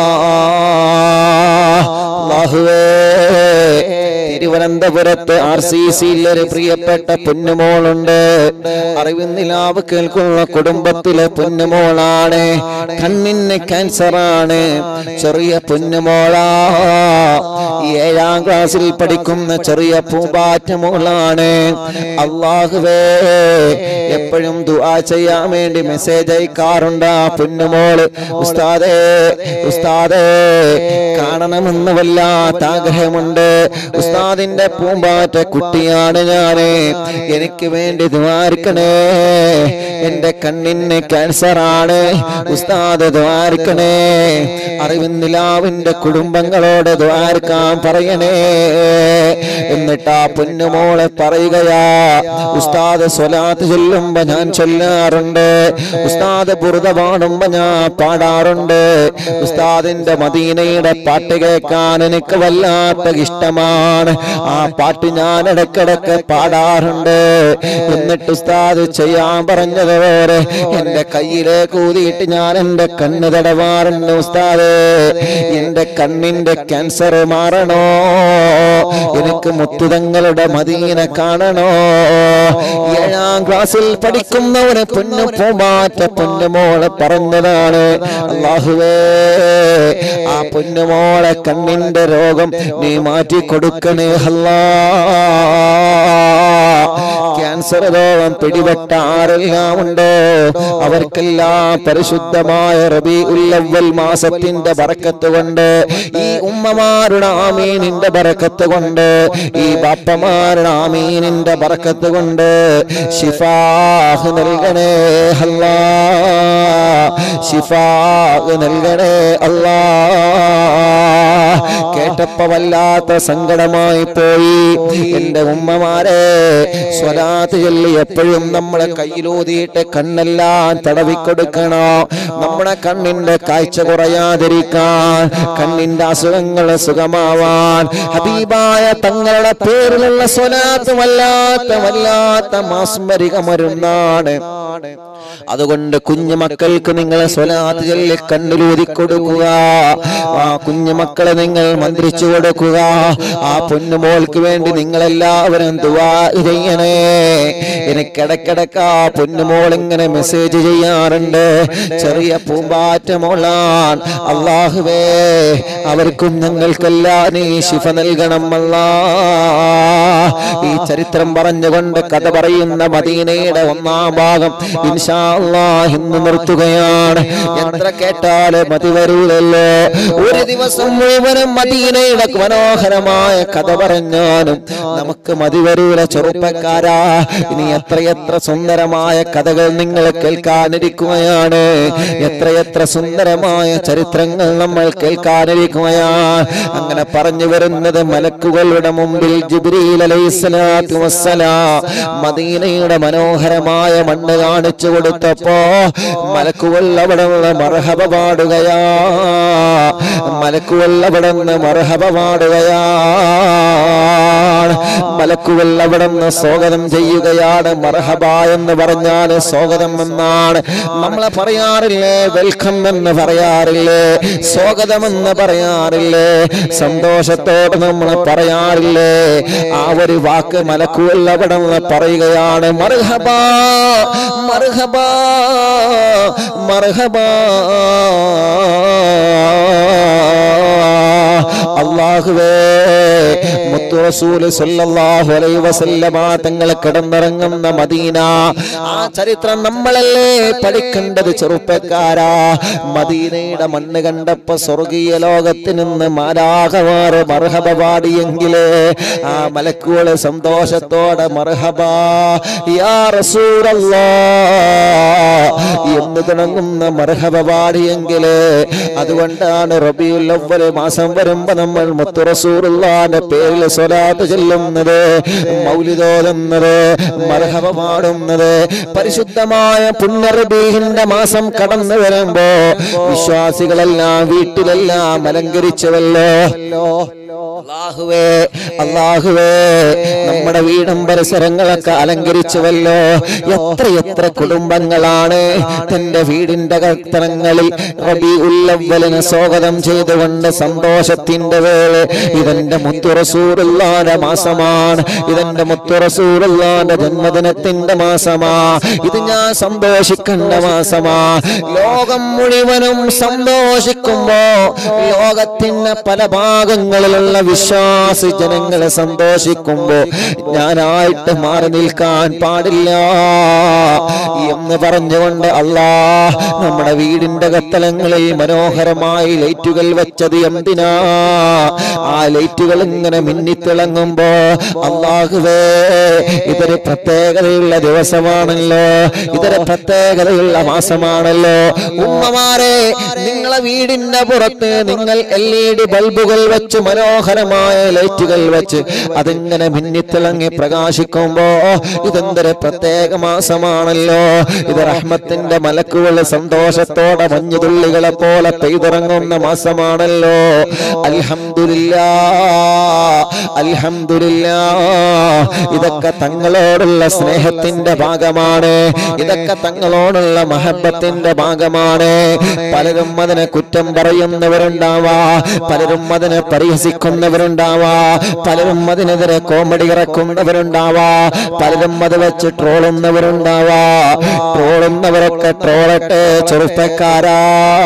A: അല്ലാഹുവേ തിരുവനന്തപുരത്ത് ആർ സി സിയിൽ ഒരു പ്രിയപ്പെട്ട പൊന്നുമോളുണ്ട് അറിവിന്നിലാവ് കേൾക്കുന്ന കുടുംബത്തിലെ പൊന്നുമോളാണ് കണ്ണിന് ക്യാൻസർ ആണ് ചെറിയ പൊന്നുമോളാ ഏഴാം ക്ലാസ്സിൽ പഠിക്കുന്ന ചെറിയ പൂമ്പാറ്റ മോളാണ് അള്ളാഹുവേ എപ്പോഴും ദുആ ചെയ്യാൻ വേണ്ടി മെസ്സേജ് അയക്കാറുണ്ട് ആ പൊന്നുമോള് ഉസ്താദേ ഉസ്താദേ കാണണമെന്ന് വല്ലാത്ത ആഗ്രഹമുണ്ട് ഉസ്താദിന്റെ പൂമ്പാറ്റ കുട്ടിയാണ് ഞാന് എനിക്ക് വേണ്ടി ദ്വാരിക്കണേ എന്റെ കണ്ണിന് ക്യാൻസർ ആണ് ഉസ്താദ് ദ്വാരിക്കണേ അറിവിന്നിലാവിന്റെ കുടുംബങ്ങളോട് ദ്വാരിക്കാൻ പറയണേ എന്നിട്ട് ആ പൊന്നുമോളെ പറയുകയാ ഉസ്താദ് സ്വലാത്ത് ചൊല്ലുമ്പോ ഞാൻ ചൊല്ലാറുണ്ട് ഉസ്താദ് ബുറുത പാടുമ്പോ ഞാൻ പാടാറുണ്ട് ഉസ്താദിന്റെ മദീനയുടെ പാട്ട് കേൾക്കാൻ എനിക്ക് വല്ലാത്ത ഇഷ്ടമാണ് ആ പാട്ട് ഞാൻ ഇടക്കിടക്ക് പാടാറുണ്ട് എന്നിട്ട് ഉസ്താദ് ചെയ്യാൻ പറഞ്ഞതുപോലെ എന്റെ കയ്യിലേക്ക് ഊതിയിട്ട് ഞാൻ എന്റെ കണ്ണ് തടവാറുണ്ട് ഉസ്താദ് എന്റെ കണ്ണിന്റെ ക്യാൻസർ മാറണോ എനിക്ക് മുത്തുതങ്ങളുടെ മദീന കാണണോ ഏഴാം ക്ലാസ്സിൽ പഠിക്കുന്നവന് പൊന്നു പൂമാറ്റ പൊന്നുമോളെ പറഞ്ഞതാണ് അള്ളാഹുവേ ആ പൊന്നുമോളെ കണ്ണിന്റെ രോഗം നീ മാറ്റി കൊടുക്കണേ അല്ലാ ക്യാൻസർ രോഗം പിടിപെട്ട ആരെല്ലാം ഉണ്ടോ അവർക്കെല്ലാം പരിശുദ്ധമായ റബി ഉല്ലവൽ മാസത്തിന്റെ ബറക്കത്ത് കൊണ്ട് ഈ ഉമ്മമാരുടെ ആമീനിന്റെ ബറക്കത്ത് കൊണ്ട് ഈ ബാപ്പമാരുടെ ആമീനിന്റെ ബറക്കത്ത് കൊണ്ട് ഷിഫാഹ് നൽകണേ അല്ലാ ഷിഫാഹ് നൽകണേ അല്ലാ കേട്ടപ്പോ വല്ലാത്ത സങ്കടമായി പോയി എന്റെ ഉമ്മമാരെ സ്വലാത്ത് ചൊല്ലി എപ്പോഴും നമ്മളെ കയ്യിലൂതിയിട്ട് കണ്ണെല്ലാം തടവിക്കൊടുക്കണോ നമ്മുടെ കണ്ണിന്റെ കാഴ്ച കുറയാതിരിക്കാൻ കണ്ണിന്റെ അസുഖങ്ങൾ സുഖമാവാൻ ഹബീബായ തങ്ങളുടെ പേരിലുള്ള സ്വലാത്ത് വല്ലാത്ത വല്ലാത്ത മാസ്മരിക മരുന്നാണ് അതുകൊണ്ട് കുഞ്ഞു മക്കൾക്ക് നിങ്ങൾ സ്വലാത്ത് ചൊല്ലി കണ്ണിലൂതി കൊടുക്കുക ആ കുഞ്ഞു മക്കളെ നിങ്ങൾ മന്ത്രിച്ചു കൊടുക്കുക ആ പൊന്നുമോൾക്ക് വേണ്ടി നിങ്ങൾ എല്ലാവരും ദുവാ ചെയ്യണേ എനിക്കിടക്കിടക്ക് ആ പൊന്നുമോൾ ഇങ്ങനെ മെസ്സേജ് ചെയ്യാറുണ്ട് ചെറിയ പൂമ്പാറ്റ മോളാൻ അള്ളാഹുവേ അവർക്കും ഞങ്ങൾക്കെല്ലാം നീ ശിഫ നൽകണം അല്ലാ ഈ ചരിത്രം പറഞ്ഞുകൊണ്ട് കഥ പറയുന്ന മദീനയുടെ ഒന്നാം ഭാഗം ഇൻഷാ അല്ലാഹ് ഇന്ന് നിർത്തുകയാണ് എത്ര കേട്ടാല് മതി വരൂലല്ലോ ഒരു ദിവസം മുഴുവനും മദീനയുടെ മനോഹരമായ കഥ പറഞ്ഞാലും നമുക്ക് മതി വരൂല ചെറുപ്പക്കാരാ ഇനി എത്രയെത്ര സുന്ദരമായ കഥകൾ നിങ്ങൾ കേൾക്കാനിരിക്കുകയാണ് എത്രയെത്ര സുന്ദരമായ ചരിത്രങ്ങൾ നമ്മൾ കേൾക്കാനിരിക്കുകയാണ് അങ്ങനെ പറഞ്ഞു വരുന്നത് മലക്കുകളുടെ മുമ്പിൽ ജിബ്രീൽ അലൈഹിസ്സലാത്തു വസ്സലാം മദീനയുടെ മനോഹരമായ മണ്ണ് കാണിച്ചു കൊടുത്തപ്പോ മലക്കുകൾ അവിടെ നിന്ന് മർഹബ പാടുകയാ മലക്കുകൾ അവിടെ നിന്ന് മർഹബ പാടുകയാണ് മലക്കുകൾ അവിടെ നിന്ന് സ്വാഗതം ചെയ്യുകയാണ് മർഹബ എന്ന് പറഞ്ഞാൽ സ്വാഗതം എന്നാണ് നമ്മളെ പറയാറില്ലേ വെൽക്കം എന്ന് പറയാറില്ലേ സ്വാഗതം എന്ന് പറയാറില്ലേ സന്തോഷത്തോടെ നമ്മൾ പറയാറില്ലേ ആ ഒരു വാക്ക് മലക്കുകൾ അവിടെ നിന്ന് പറയുകയാണ് മർഹബ മർഹബ മർഹബ അള്ളാഹുവേ മുത്തു റസൂൽ സല്ലല്ലാഹു അലൈഹി വസല്ലമ തങ്ങൾ കിടന്നിറങ്ങുന്ന മദീന ആ ചരിത്രം നമ്മളല്ലേ പഠിക്കേണ്ടത് ചെറുപ്പക്കാരാ മദീനയുടെ മണ്ണ് കണ്ടപ്പോ സ്വർഗീയ ലോകത്ത് നിന്ന് മാലാകമാറ് മർഹബ പാടിയെങ്കില് ആ മലക്കുകള് സന്തോഷത്തോടെ മർഹബ യാ റസൂലല്ലാ എന്ന് തുടങ്ങുന്ന മർഹബ പാടിയെങ്കില് അതുകൊണ്ടാണ് റബിയുൽ അവ്വൽ മാസം വരുമ്പോ നമ്മൾ മുത്തു റസൂലുള്ളാന്റെ പേരിൽ സ്വലാത്ത് ചൊല്ലുന്നത് മൗലിദോതുന്നത് മർഹബ പാടുന്നത് പരിശുദ്ധമായ പുണ്യറബീഹിന്റെ മാസം കടന്നു വരുമ്പോ വിശ്വാസികളെല്ലാം വീട്ടിലെല്ലാം അലങ്കരിച്ചുവല്ലോ അള്ളാഹുവേ അള്ളാഹുവേ നമ്മുടെ വീടും പരിസരങ്ങളൊക്കെ അലങ്കരിച്ചുവല്ലോ എത്ര എത്ര കുടുംബങ്ങളാണ് തന്റെ വീടിന്റെ കത്തനങ്ങളിൽ റബീഉല്ലവ്വലിനെ സ്വാഗതം ചെയ്തുകൊണ്ട് സന്തോഷത്തിന്റെ വേള ഇതെന്റെ മുത്തുറസൂറുള്ളാന്റെ മാസമാണ് ഇതെന്റെ മുത്തുറസൂറുള്ളാന്റെ ജന്മദിനത്തിന്റെ മാസമാ ഇത് ഞാൻ സന്തോഷിക്കേണ്ട മാസമാ ലോകം മുഴുവനും സന്തോഷിക്കുമ്പോ ലോകത്തിന്റെ പല ഭാഗങ്ങളിലുള്ള വിശ്വാസി ജനങ്ങളെ സന്തോഷിക്കുമ്പോ ഞാനായിട്ട് മാറി നിൽക്കാൻ പാടില്ല എന്ന് പറഞ്ഞുകൊണ്ട് അല്ലാ നമ്മുടെ വീടിന്റെ കത്തലങ്ങളിൽ മനോഹരമായി ലൈറ്റുകൾ വെച്ചത് എന്തിനാ ആ ലൈറ്റുകൾ ഇങ്ങനെ മിന്നിത്തിളങ്ങുമ്പോ അള്ളാഹുവേ ഇതൊരു പ്രത്യേകതയുള്ള ദിവസമാണല്ലോ ഇതൊരു പ്രത്യേകതയുള്ള മാസമാണല്ലോ ഉമ്മമാരെ നിങ്ങളെ വീടിന്റെ പുറത്ത് നിങ്ങൾ എൽ ഇ ഡി ബൾബുകൾ വെച്ച് മനോഹരമായ ലൈറ്റുകൾ വെച്ച് അതിങ്ങനെ മിന്നിത്തിളങ്ങി പ്രകാശിക്കുമ്പോ ഇതെന്തൊരു പ്രത്യേക മാസമാണല്ലോ ഇത് റഹ്മത്തിന്റെ മലക്കുകൾ സന്തോഷത്തോടെ മഞ്ഞുതുള്ളികളെ പോലെ പെയ്തിറങ്ങുന്ന മാസമാണല്ലോ അൽഹംദുലില്ലാ അൽഹംദുലില്ലാ ഇതൊക്കെ തങ്ങളോടുള്ള സ്നേഹത്തിന്റെ ഭാഗമാണ് ഇതൊക്കെ തങ്ങളോടുള്ള മഹബത്തിന്റെ ഭാഗമാണ് പലരും അതിനെ കുറ്റം പറയുന്നവരുണ്ടാവാ പലരും അതിനെ പരിഹസിക്കുന്നവരുണ്ടാവാ പലരും അതിനെതിരെ കോമഡി ഇറക്കുന്നവരുണ്ടാവാ പലരും അത് വെച്ച് ട്രോളുന്നവരുണ്ടാവാ ട്രോളുന്നവരൊക്കെ ട്രോളട്ടെ ചെറുപ്പക്കാരാ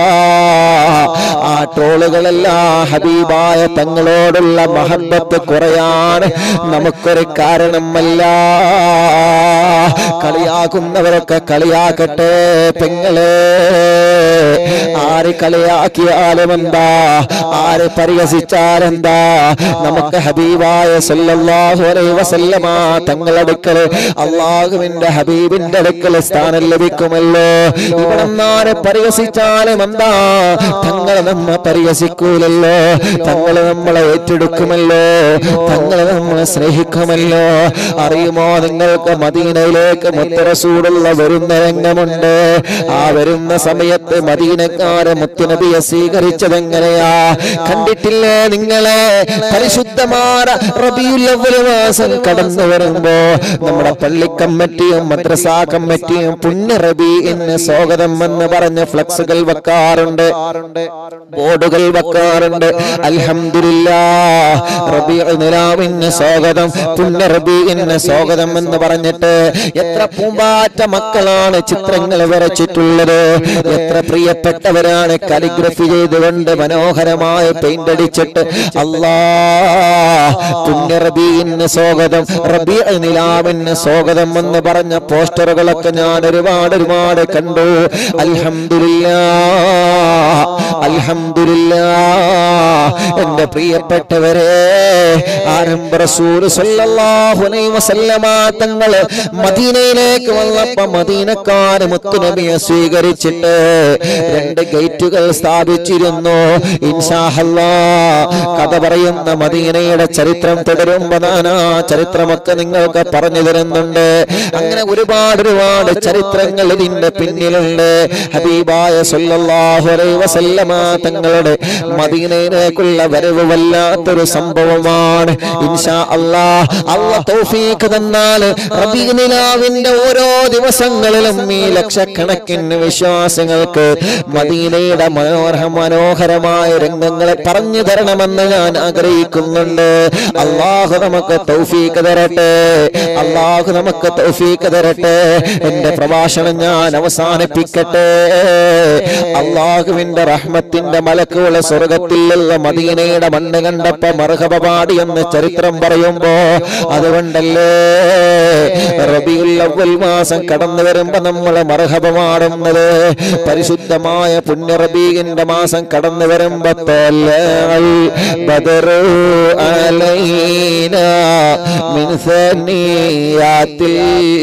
A: ആ ട്രോളുകളെല്ലാം ഹബീബായ തങ്ങളോടുള്ള മഹബത്ത് കുറയാൻ നമുക്കൊരു കാരണമല്ല കളിയാക്കുന്നവരൊക്കെ കളിയാക്കട്ടെ പെങ്ങളെ ആര് കളിയാക്കിയാലും എന്താ ആര് പരിഹസിച്ചാലെന്താ നമുക്ക് ഹബീബായ സല്ലല്ലാഹു അലൈഹി വസല്ലമ തങ്ങളടുക്കൽ അള്ളാഹുവിന്റെ ഹബീബിന്റെ അടുക്കൽ സ്ഥാനം ലഭിക്കുമല്ലോ ഇവിടെ ആരെ പരിഹസിച്ചാലും എന്താ തങ്ങൾ നമ്മെ പരിഹസിക്കൂലല്ലോ തങ്ങൾ നമ്മളെ ഏറ്റെടുക്കുമല്ലോ തങ്ങൾ നമ്മളെ സ്നേഹിക്കുമല്ലോ അറിയുമോ നിങ്ങൾക്ക് മദീനയിലേക്ക് മുത്തറസൂടുള്ള വരുന്ന രംഗമുണ്ട് ആ വരുന്ന സമയത്ത് മദീനക്കാരെ മുത്തുനബിയെ സ്വീകരിച്ചത് എങ്ങനെയാ കണ്ടിട്ടില്ലേ നിങ്ങളെ പരിശുദ്ധമായ റബിയുൽ അവ്വൽ മാസം കടന്നു വരുമ്പോ നമ്മുടെ പള്ളി കമ്മിറ്റിയും മദ്രസ കമ്മിറ്റിയും പുണ്യ റബീഇന് സ്വാഗതം എന്ന് പറഞ്ഞ് ഫ്ലക്സുകൾ വെക്കാറുണ്ട് ബോർഡുകൾ വെക്കാറുണ്ട് അൽഹംദുലില്ലാ റബീഉ നിലാവിന് സ്വാഗതം പുണ്യ റബീഇന് സ്വാഗതം എന്ന് പറഞ്ഞിട്ട് എത്ര പൂമ്പാറ്റ മക്കളാണ് ചിത്രങ്ങൾ വരച്ചിട്ടുള്ളത് എത്ര പ്രിയപ്പെട്ടവരാണ് കാലിഗ്രഫി ചെയ്തുകൊണ്ട് മനോഹരമായ പെയിന്റ് അടിച്ചിട്ട് അല്ലാ പുണ്യ റബീഇന് സ്വാഗതം റബീ നിലാവിന് സ്വാഗതം എന്ന് പറഞ്ഞ പോസ്റ്ററുകളൊക്കെ ഞാൻ ഒരുപാട് ഒരുപാട് കണ്ടു അൽഹംദുലില്ലാ അൽഹംദുലില്ലാ എന്റെ പ്രിയപ്പെട്ടവരെ ആരംഭ റസൂൽ സല്ലല്ലാഹു അലൈഹി വസല്ലമ തങ്ങള് മദീനയിലേക്ക് വന്നപ്പോ മദീനക്കാര് മുത്തുനബിയെ സ്വീകരിച്ചിട്ട് രണ്ട് ഗേറ്റുകൾ സ്ഥാപിച്ചിരുന്നു ഇൻഷാഹല്ലാ കഥ പറയുന്ന മദീനയുടെ ചരിത്രം തുടരുമ്പോ ഞാൻ ആ ചരിത്രമൊക്കെ നിങ്ങൾക്ക് പറഞ്ഞു തരുന്നുണ്ട് അങ്ങനെ ഒരുപാട് ഒരുപാട് ചരിത്രങ്ങൾ ഇതിന്റെ പിന്നിലുണ്ട് ഹബീബായ സല്ലല്ലാഹു അലൈഹി വസല്ലമ തങ്ങളുടെ മദീനയിലേക്കുള്ള വരവ് വല്ലാത്തൊരു സംഭവമാണ് ഇൻഷാ അല്ലാ അല്ല തൗഫീഖ് തന്നാൽ റബീഉ നിലാവിന്റെ ഓരോ ദിവസങ്ങളിലും ഈ ലക്ഷക്കണക്കിന് വിശ്വാസങ്ങൾക്ക് മദീനയുടെ മനോഹര മനോഹരമായ രംഗങ്ങളെ പറഞ്ഞു തരണമെന്ന് ഞാൻ ആഗ്രഹിക്കുന്നുണ്ട് അള്ളാഹു നമുക്ക് തൗഫീഖ് തരട്ടെ അള്ളാഹു നമുക്ക് തൗഫീഖ് തരട്ടെ എന്റെ പ്രഭാഷണം ഞാൻ അവസാനിപ്പിക്കട്ടെ അള്ളാഹുവിന്റെ റഹ്മത്ത് റഹ്മത്തിന്റെ മലക്കുകളെ സ്വർഗത്തിലുള്ള മദീനയുടെ മണ്ണ് കണ്ടപ്പോ മർഹബ പാടി എന്ന് ചരിത്രം പറയുമ്പോ അതുകൊണ്ടല്ലേ റബിയുൽ അവൽ മാസം കടന്നു വരുമ്പോ നമ്മൾ മർഹബ പാടുന്നത് പരിശുദ്ധമായ പുണ്യ റബീഖിന്റെ മാസം കടന്നു വരുമ്പോ തോല്ലൽ ബദറു അലൈന മിൻ സനിയാത്തിൽ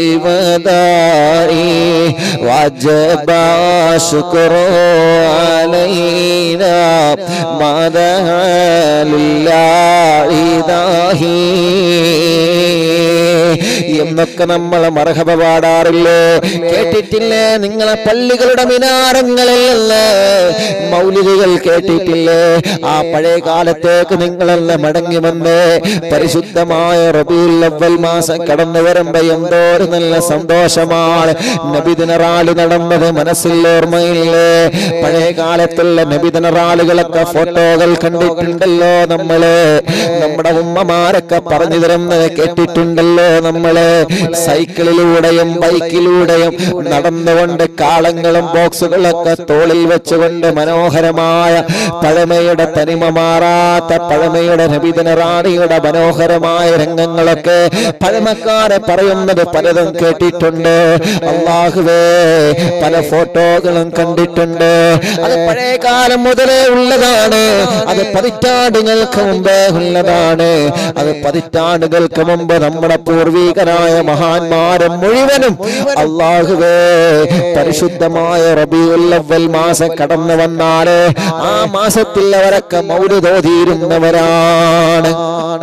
A: വദാഇ വജബ ശുക്രു അലൈന മദഹ ലില്ലാഹി ദാഹി എന്നൊക്കെ നമ്മൾ മർഹബ പാടാറില്ലേ കേട്ടിട്ടില്ലേ നിങ്ങളെ പള്ളികളുടെ മിനാരങ്ങളിലല്ലേ മൗലികകൾ കേട്ടിട്ടില്ലേ ആ പഴയ കാലത്തേക്ക് നിങ്ങളെല്ലാം മടങ്ങി വന്ന് പരിശുദ്ധമായ റബീൽ അവൽ മാസം കടന്നു വരുമ്പോ എന്തോ ഒരു നല്ല സന്തോഷമാണ് നബിദിന റാലി നടന്നത് മനസ്സിൽ ഓർമ്മയില്ലേ പഴയ കാലത്തുള്ള നബിദിന റാലുകളൊക്കെ ഫോട്ടോകൾ കണ്ടിട്ടുണ്ടല്ലോ നമ്മള് നമ്മുടെ ഉമ്മമാരൊക്കെ പറഞ്ഞു തരുന്നത് കേട്ടിട്ടുണ്ടല്ലോ നമ്മള് സൈക്കിളിലൂടെയും ബൈക്കിലൂടെയും നടന്നുകൊണ്ട് കാളങ്ങളും ബോക്സുകളൊക്കെ തോളിൽ വെച്ചുകൊണ്ട് മനോഹരമായ പഴമയുടെ തനിമ മാറാത്ത പഴമയുടെ നബിദിന റാണിയുടെ മനോഹരമായ രംഗങ്ങളൊക്കെ പഴമക്കാരെ പറയുന്നത് പലതും കേട്ടിട്ടുണ്ട് അള്ളാഹുവേ പല ഫോട്ടോകളും കണ്ടിട്ടുണ്ട് അത് പഴയ കാലം മുതലേ ഉള്ളതാണ് അത് പതിറ്റാണ്ടുകൾക്ക് മുമ്പേ ഉള്ളതാണ് അത് പതിറ്റാണ്ടുകൾക്ക് മുമ്പ് നമ്മുടെ പൂർവീകരായ മഹാന്മാരെ മുഴുവനും അള്ളാഹുവേ പരിശുദ്ധമായ റബിയുൽ അവൽ മാസം കടന്നു വന്നാല് ആ മാസത്തിൽ അവരൊക്കെ മൗരുതോതിയിരുന്നവരാണ്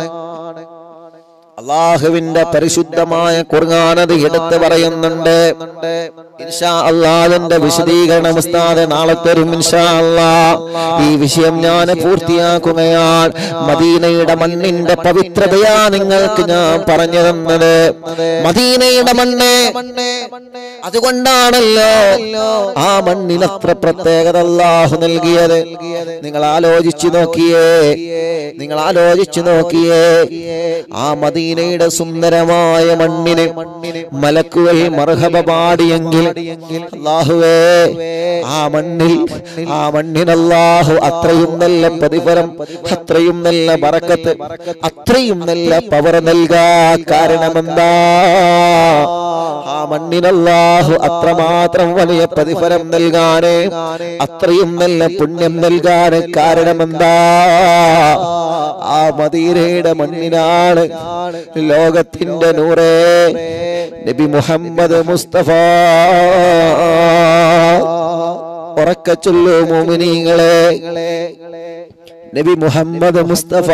A: അള്ളാഹുവിന്റെ പരിശുദ്ധമായ കുർഗാനത് എടുത്തു പറയുന്നുണ്ട് ഇൻഷാ അള്ളാഹിന്റെ വിശദീകരണം ഉസ്താദ് നാളെ തരും ഇൻഷാ അള്ളാ ഈ വിഷയം ഞാൻ പൂർത്തിയാക്കുകയാണ് മദീനയുടെ മണ്ണിന്റെ പവിത്രതയാ നിങ്ങൾക്ക് ഞാൻ പറഞ്ഞു തന്നത് മദീനയുടെ മണ്ണ് അതുകൊണ്ടാണല്ലോ ആ മണ്ണിൽ അത്ര പ്രത്യേകത അള്ളാഹു നൽകിയത് നിങ്ങൾ ആലോചിച്ചു നോക്കിയേ നിങ്ങൾ ആലോചിച്ചു നോക്കിയേ ആ മദീനയുടെ സുന്ദരമായ മണ്ണിന് മലക്കുകൾ മർഹബ പാടിയെങ്കിൽ അള്ളാഹുവേ ആ മണ്ണിൽ ആ മണ്ണിന് അള്ളാഹു അത്രയും നല്ല പ്രതിഫലം അത്രയും നല്ല ബറക്കത്ത് അത്രയും നല്ല പവർ നൽകാ കാരണമെന്താ ആ മണ്ണിനല്ലാഹു അത്രമാത്രം വലിയ പ്രതിഫലം നൽകാന് അത്രയും നല്ല പുണ്യം നൽകാന് കാരണമെന്താ ആ മദീനയുടെ മണ്ണിനാണ് ലോകത്തിന്റെ നൂറേ നബി മുഹമ്മദ് മുസ്തഫ ഉറക്ക ചൊല്ലു മോമിനിങ്ങളെ നബി മുഹമ്മദ് മുസ്തഫ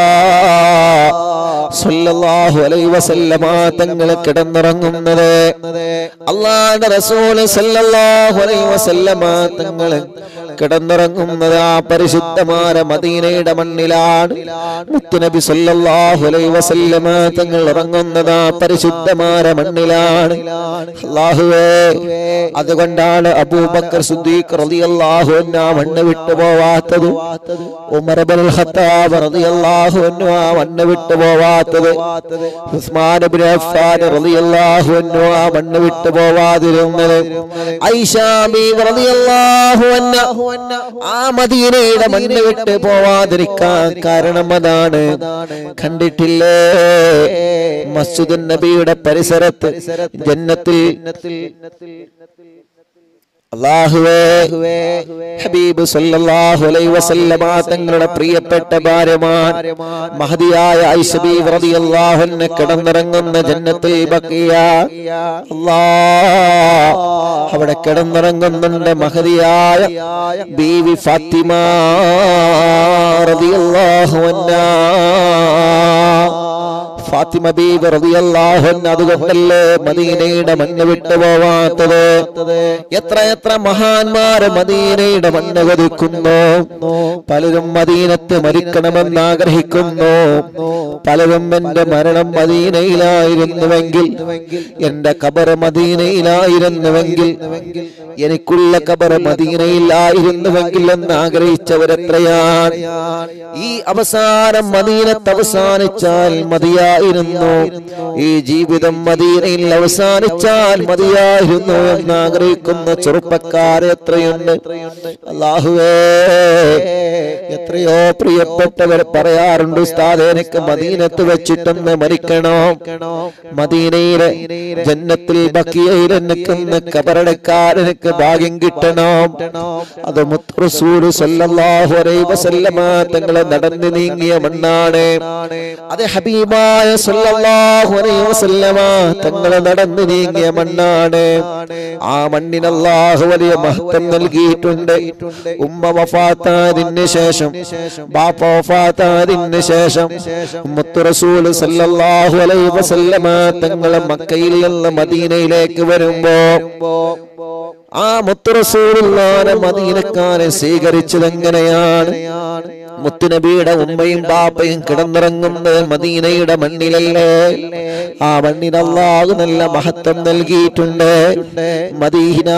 A: സല്ലല്ലാഹു അലൈഹി വസല്ലമ തങ്ങൾ കിടന്നുറങ്ങുന്നത് അള്ളാഹുവിന്റെ റസൂൽ സല്ലല്ലാഹു അലൈഹി വസല്ലമ തങ്ങൾ കിടന്നുറങ്ങുന്നത് ആ പരിശുദ്ധമായ മദീനയുടെ മണ്ണിലാണ് മുത്തുനബി സല്ലല്ലാഹു അലൈഹി വസല്ലമ തങ്ങൾ ഉറങ്ങുന്നത് ആ പരിശുദ്ധമായ മണ്ണിലാണ് അല്ലാഹുവേ അതുകൊണ്ടാണ് അബൂബക്കർ സിദ്ദീഖ് റളിയല്ലാഹു അൻഹു ആ മണ്ണ് വിട്ടു പോവാത്തത് ഉമർ ഇബ്നുൽ ഖത്താബ് റളിയല്ലാഹു അൻഹു ആ മണ്ണ് വിട്ടു പോവാത്തത് ഉസ്മാൻ ഇബ്നു അഫ്ഫാൻ റളിയല്ലാഹു അൻഹു ആ മണ്ണ് വിട്ടു പോവാതിരുന്നത് ഐഷ ബീവി റളിയല്ലാഹു അൻഹ ആ മദീനയുടെ മണ്ണ് വിട്ട് പോവാതിരിക്കാൻ കാരണം അതാണ് കണ്ടിട്ടില്ലേ മസ്ജിദുൻ നബിയുടെ പരിസരത്ത് ജന്നത്തിൽ അള്ളാഹുവേ ഹബീബ് സല്ലല്ലാഹു അലൈഹി വസല്ലമ തങ്ങളുടെ പ്രിയപ്പെട്ട ഭാര്യമാർ മഹദിയായ ഐഷ ബീവി റളിയല്ലാഹു അൻഹ കിടന്നിറങ്ങുന്ന ജന്നത്തിൽ ബഖിയ അല്ലാഹ് അവിടെ കിടന്നിറങ്ങുന്നുണ്ട് മഹദിയായ ബീവി ഫാത്തിമ റളിയല്ലാഹു അൻഹ ഫാത്തിമ ബീബി റളിയല്ലാഹു അൻഹ അതുകൊണ്ടല്ലേ മദീനയുടെ മണ്ണ് വിട്ടു പോവാത്തത് എത്ര എത്ര മഹാന്മാര് മദീനയുടെ മണ്ണ് കൊതിക്കുന്നു പലരും മദീനത്ത് മരിക്കണമെന്ന് ആഗ്രഹിക്കുന്നു പലരും എന്റെ മരണം മദീനയിലായിരുന്നുവെങ്കിൽ എന്റെ കബർ മദീനയിലായിരുന്നുവെങ്കിൽ എനിക്കുള്ള കബർ മദീനയിലായിരുന്നുവെങ്കിൽ എന്ന് ആഗ്രഹിച്ചവരെത്രയാണ് ഈ അവസാനം മദീനത്ത് അവസാനിച്ചാൽ മതിയാ മതിയായിരുന്നു ഈ ജീവിതം മദീനയിൽ അവസാനിച്ചാൽ മതിയായിരുന്നു എന്ന് ആഗ്രഹിക്കുന്ന ചെറുപ്പക്കാർ എത്രയുണ്ട് അള്ളാഹുവേ എത്രയോ പ്രിയപ്പെട്ടവർ പറയാറുണ്ട് ഉസ്താദ് എനിക്ക് മദീനത്ത് വെച്ചിട്ടൊന്ന് മരിക്കണോ മദീനയിലെ ജന്നത്തിൽ ബക്കിയയിൽ എനിക്കൊന്ന് കബറടക്കാൻ എനിക്ക് ഭാഗ്യം കിട്ടണോ അത് മുത്തറസൂല് സല്ലല്ലാഹു അലൈഹി വസല്ലമ തങ്ങളെ നടന്നു നീങ്ങിയ മണ്ണാണ് അത് ഹബീബായ സല്ലല്ലാഹു അലൈഹി വസല്ലമ തങ്ങളെ നടന്നു നീങ്ങിയ മണ്ണാണ് ആ മണ്ണിന് അല്ലാഹു വലിയ മഹത്വം നൽകിയിട്ടുണ്ട് ഉമ്മ വഫാത്താതിന് ശേഷം ബാപ്പ വഫാത്താതിന് ശേഷം മുത്തുറസൂല് സല്ലല്ലാഹു അലൈഹി വസല്ലമ തങ്ങളെ മക്കയിൽ നിന്ന് മദീനയിലേക്ക് വരുമ്പോ ആ മുത്തുറസൂലുള്ളാനെ മദീനക്കാരെ സ്വീകരിച്ചത് എങ്ങനെയാണ് മുത്തുനബിയുടെ ഉമ്മയും ബാപ്പയും കിടന്നിറങ്ങുന്നത് മദീനയുടെ മണ്ണിലല്ലേ ആ മണ്ണിന് അള്ളാഹു നല്ല മഹത്വം നൽകിയിട്ടുണ്ട് മദീന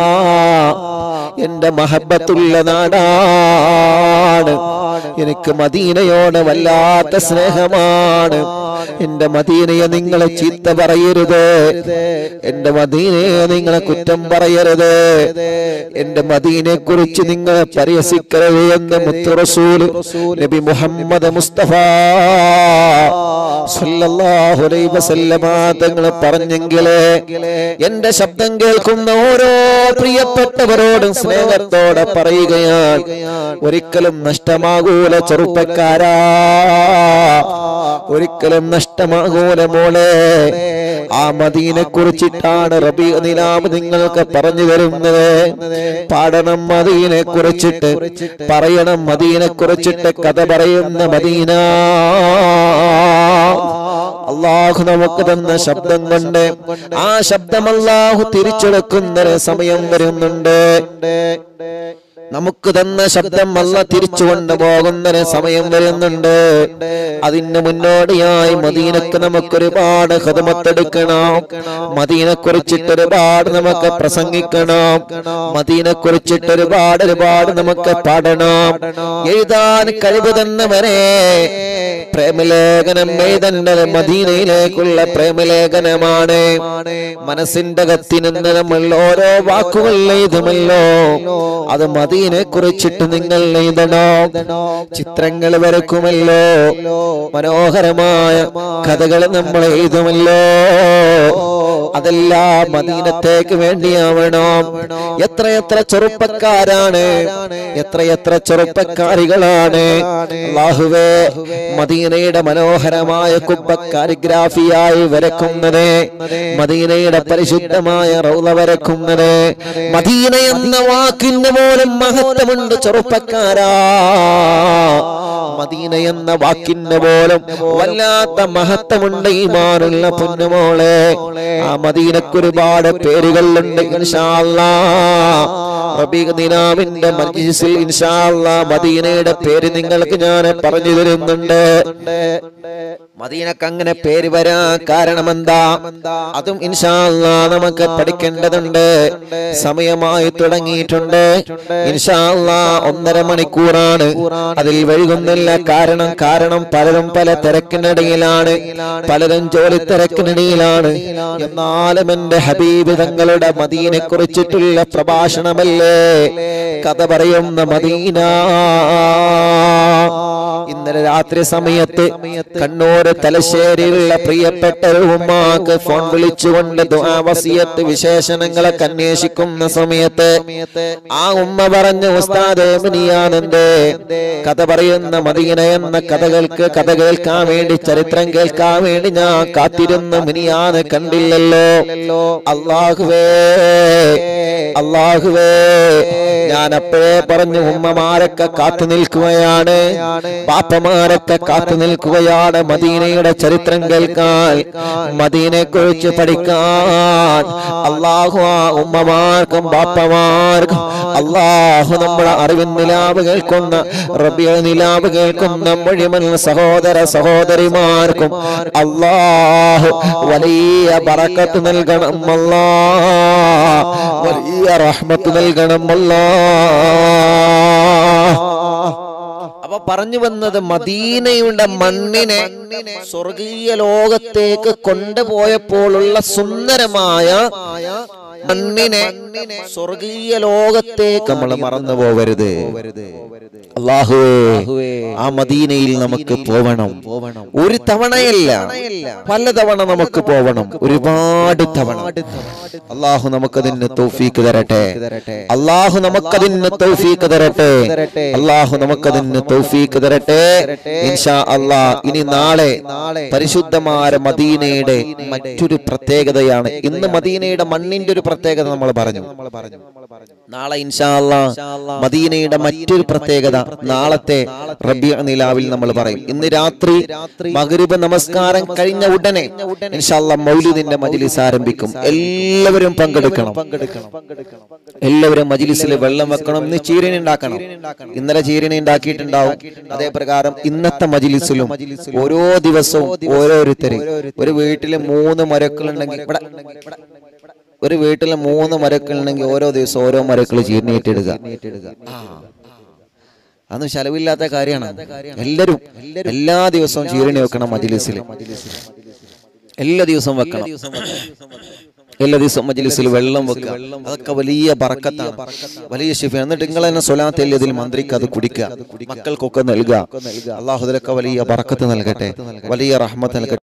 A: എന്റെ മഹബത്തുള്ള നാടാണ് എനിക്ക് മദീനയോട് വല്ലാത്ത സ്നേഹമാണ് എന്റെ മദീനയെ നിങ്ങളെ ചീത്ത പറയരുത് എന്റെ മദീനയെ നിങ്ങളെ കുറ്റം പറയരുത് എന്റെ മദീനെ കുറിച്ച് നിങ്ങൾ പരിഹസിക്കരുത് എന്ന് മുത്തുറസൂല് നബി മുഹമ്മദ് മുസ്തഫ സല്ലല്ലാഹു അലൈഹി വസല്ലമ തങ്ങൾ പറഞ്ഞെങ്കിലേ എന്റെ ശബ്ദം കേൾക്കുന്ന ഓരോ പ്രിയപ്പെട്ടവരോടും സ്നേഹത്തോടെ പറയുകയാണ് ഒരിക്കലും നഷ്ടമാകൂല ചെറുപ്പക്കാരാ ഒരിക്കലും നഷ്ടമാകൂല മോളെ ആ മദീനെ കുറിച്ചിട്ടാണ് റബി നിലാമ് നിങ്ങൾക്ക് പറഞ്ഞു തരുന്നത് പാടണം മദീനെ കുറിച്ചിട്ട് പറയണം മദീനെ കുറിച്ചിട്ട് കഥ പറയുന്ന മദീന അള്ളാഹു നമുക്ക് തന്ന ശബ്ദം കൊണ്ട് ആ ശബ്ദം അള്ളാഹു തിരിച്ചെടുക്കുന്ന സമയം വരുന്നുണ്ട് നമുക്ക് തന്ന ശബ്ദം അല്ല തിരിച്ചു കൊണ്ടുപോകുന്നതിന് സമയം വരുന്നുണ്ട് അതിന് മുന്നോടിയായി മദീനക്ക് നമുക്ക് ഒരുപാട് ഹൃദമത്തെടുക്കണം മദീനെ കുറിച്ചിട്ട് ഒരുപാട് നമുക്ക് പ്രസംഗിക്കണം മദീനെ കുറിച്ചിട്ട് ഒരുപാട് ഒരുപാട് നമുക്ക് പാടണം എഴുതാൻ കഴിവ് തന്നവരെ പ്രേമലേഖനം എഴുതേണ്ടത് മദീനയിലേക്കുള്ള പ്രേമലേഖനമാണ് മനസ്സിന്റെ കത്തി നിന്ന് നമ്മൾ ഓരോ വാക്കുകൾ എഴുതുമല്ലോ അത് മദീനെ കുറിച്ചിട്ട് നിങ്ങൾ എഴുതണോ ചിത്രങ്ങൾ വരക്കുമല്ലോ മനോഹരമായ കഥകൾ നമ്മൾ എഴുതുമല്ലോ അതെല്ലാം മദീനത്തേക്ക് വേണ്ടിയാവണം എത്രയെത്ര ചെറുപ്പക്കാരാണ് എത്രയെത്ര ചെറുപ്പക്കാരികളാണ് അള്ളാഹുവേ മദീനയുടെ മനോഹരമായ കുബ്ബ കാലിഗ്രാഫിയായി വരക്കുന്നത് മദീനയുടെ പരിശുദ്ധമായ റൗള വരക്കുന്നത് മദീന എന്ന വാക്കിന് പോലും മഹത്വമുണ്ട് ചെറുപ്പക്കാരാ മദീന എന്ന വാക്കിന് പോലും വല്ലാത്ത മഹത്വമുണ്ട് ഈമാനുള്ള പൊന്നുമോളെ ആ മദീനക്ക് ഒരുപാട് പേരുകളുണ്ട് ഇൻഷാല്ലാ റബീഖ് നിലാമിന്റെ മജ്ലിസിൽ ഇൻഷാല്ലാ മദീനയുടെ പേര് നിങ്ങൾക്ക് ഞാൻ പറഞ്ഞു തരുന്നുണ്ട് മദീനക്ക് അങ്ങനെ പേര് വരാൻ കാരണം എന്താ അതും ഇൻഷാല്ലാ നമുക്ക് പഠിക്കേണ്ടതുണ്ട് സമയമായി തുടങ്ങിയിട്ടുണ്ട് ഇൻഷാല്ലാ ഒന്നര മണിക്കൂറാണ് അതിൽ വഴുകുന്നില്ല കാരണം കാരണം പലരും പല തിരക്കിനിടയിലാണ് പലരും ജോലി തിരക്കിനിടയിലാണ് എന്നാലും എന്റെ ഹബീബ് തങ്ങളുടെ മദീനെ കുറിച്ചിട്ടുള്ള പ്രഭാഷണമല്ലേ കഥ പറയുന്ന മദീന ഇന്നലെ രാത്രി സമയത്ത് കണ്ണൂർ തലശ്ശേരിയിലുള്ള പ്രിയപ്പെട്ട ഒരു ഉമ്മാക്ക് ഫോൺ വിളിച്ചുകൊണ്ട് ദുആ വസിയത്ത് വിശേഷണങ്ങളൊക്കെ അന്വേഷിക്കുന്ന സമയത്ത് ആ ഉമ്മ പറഞ്ഞ ഉസ്താദ് മിനിയാനന്റെ കഥ പറയുന്ന മദീന എന്ന കഥകൾക്ക് കഥ കേൾക്കാൻ വേണ്ടി ചരിത്രം കേൾക്കാൻ വേണ്ടി ഞാൻ കാത്തിരുന്ന മിനിയാന് കണ്ടില്ലല്ലോ അള്ളാഹുവേ അള്ളാഹുവേ ഞാൻ അപ്പോഴേ പറഞ്ഞു ഉമ്മമാരൊക്കെ കാത്തു നിൽക്കുകയാണ് പാപ്പമാരൊക്കെ കാത്തു നിൽക്കുകയാണ് മദീനയുടെ ചരിത്രം കേൾക്കാൻ മദീനെ കുറിച്ച് പഠിക്കാൻ അള്ളാഹു ആ ഉമ്മമാർക്കും ബാപ്പമാർക്കും അള്ളാഹു നമ്മുടെ അറിവിൻ നിലാവ് കേൾക്കുന്ന റബിയ നിലാവ് കേൾക്കുന്ന മുഴുവൻ സഹോദര സഹോദരിമാർക്കും അള്ളാഹു വലിയ ബറക്കത്ത് നൽകണം അല്ലാ വലിയ റഹ്മത്ത് നൽകണം അല്ലാ അപ്പൊ പറഞ്ഞു വന്നത് മദീനയുടെ മണ്ണിനെ സ്വർഗീയ ലോകത്തേക്ക് കൊണ്ടുപോയപ്പോഴുള്ള സുന്ദരമായ മണ്ണിനെ സ്വർഗീയ ലോകത്തേക്ക് നമ്മൾ മറന്നു പോവരുത് അള്ളാഹുവേ ആ മദീനയിൽ നമുക്ക് പോവണം ഒരു തവണയല്ല പല തവണ നമുക്ക് പോവണം ഒരുപാട് തവണ അള്ളാഹു നമുക്കതിന് തൗഫീക്ക് തരട്ടെ അള്ളാഹു നമുക്കതിന് തൗഫീക്ക് തരട്ടെ അള്ളാഹു നമുക്കതിന് തൗഫീക്ക് തരട്ടെ ഇൻഷാ അള്ളാ ഇനി നാളെ പരിശുദ്ധമായ മദീനയുടെ മറ്റൊരു പ്രത്യേകതയാണ് ഇന്ന് മദീനയുടെ മണ്ണിന്റെ ഒരു പ്രത്യേകത നമ്മൾ പറഞ്ഞു നാളെ ഇൻഷാ അള്ളാ മദീനയുടെ മറ്റൊരു പ്രത്യേകത നാളത്തെ റബി നിലാവിൽ നമ്മൾ പറയും ഇന്ന് രാത്രി മഗ്രിബ് നമസ്കാരം കഴിഞ്ഞ ഉടനെ ഇൻഷാ അള്ളാ മൗലിദിന്റെ മജ്ലിസ് ആരംഭിക്കും എല്ലാവരും പങ്കെടുക്കണം എല്ലാവരും മജ്ലിസിൽ വെള്ളം വെക്കണം ഇന്ന് ചീരണി ഉണ്ടാക്കണം ഇന്നലെ ചീരണി ഉണ്ടാക്കിയിട്ടുണ്ടാവും അതേ പ്രകാരം ഇന്നത്തെ മജ്ലിസിലും ഓരോ ദിവസവും ഓരോരുത്തര് ഒരു വീട്ടില് മൂന്ന് മരക്കളുണ്ടെങ്കിൽ ഇവിടെ ഒരു വീട്ടില് മൂന്ന് മരക്കളുണ്ടെങ്കിൽ ഓരോ ദിവസം ഓരോ മരക്കൾ ചീർണിയിട്ടിടുക ആ. അതൊന്നും ചെലവില്ലാത്ത കാര്യമാണ് എല്ലാരും എല്ലാ ദിവസവും ചീരണി വെക്കണം മജ്ലിസിൽ എല്ലാ ദിവസവും വെക്കണം എല്ലാ ദിവസവും മജ്ലിസിൽ വെള്ളം വെക്കുക അതൊക്കെ വലിയ ബറക്കത്താണ് വലിയ ശിഫ എന്നിട്ട് നിങ്ങൾ തന്നെ സ്വലാത്തിൽ ഇതിൽ മന്ത്രിക്ക് അത് കുടിക്കുക മക്കൾക്കൊക്കെ നൽകുക അള്ളാഹു ഇതിലൊക്കെ വലിയ ബറക്കത്ത് നൽകട്ടെ വലിയ റഹ്മത്ത് നൽകട്ടെ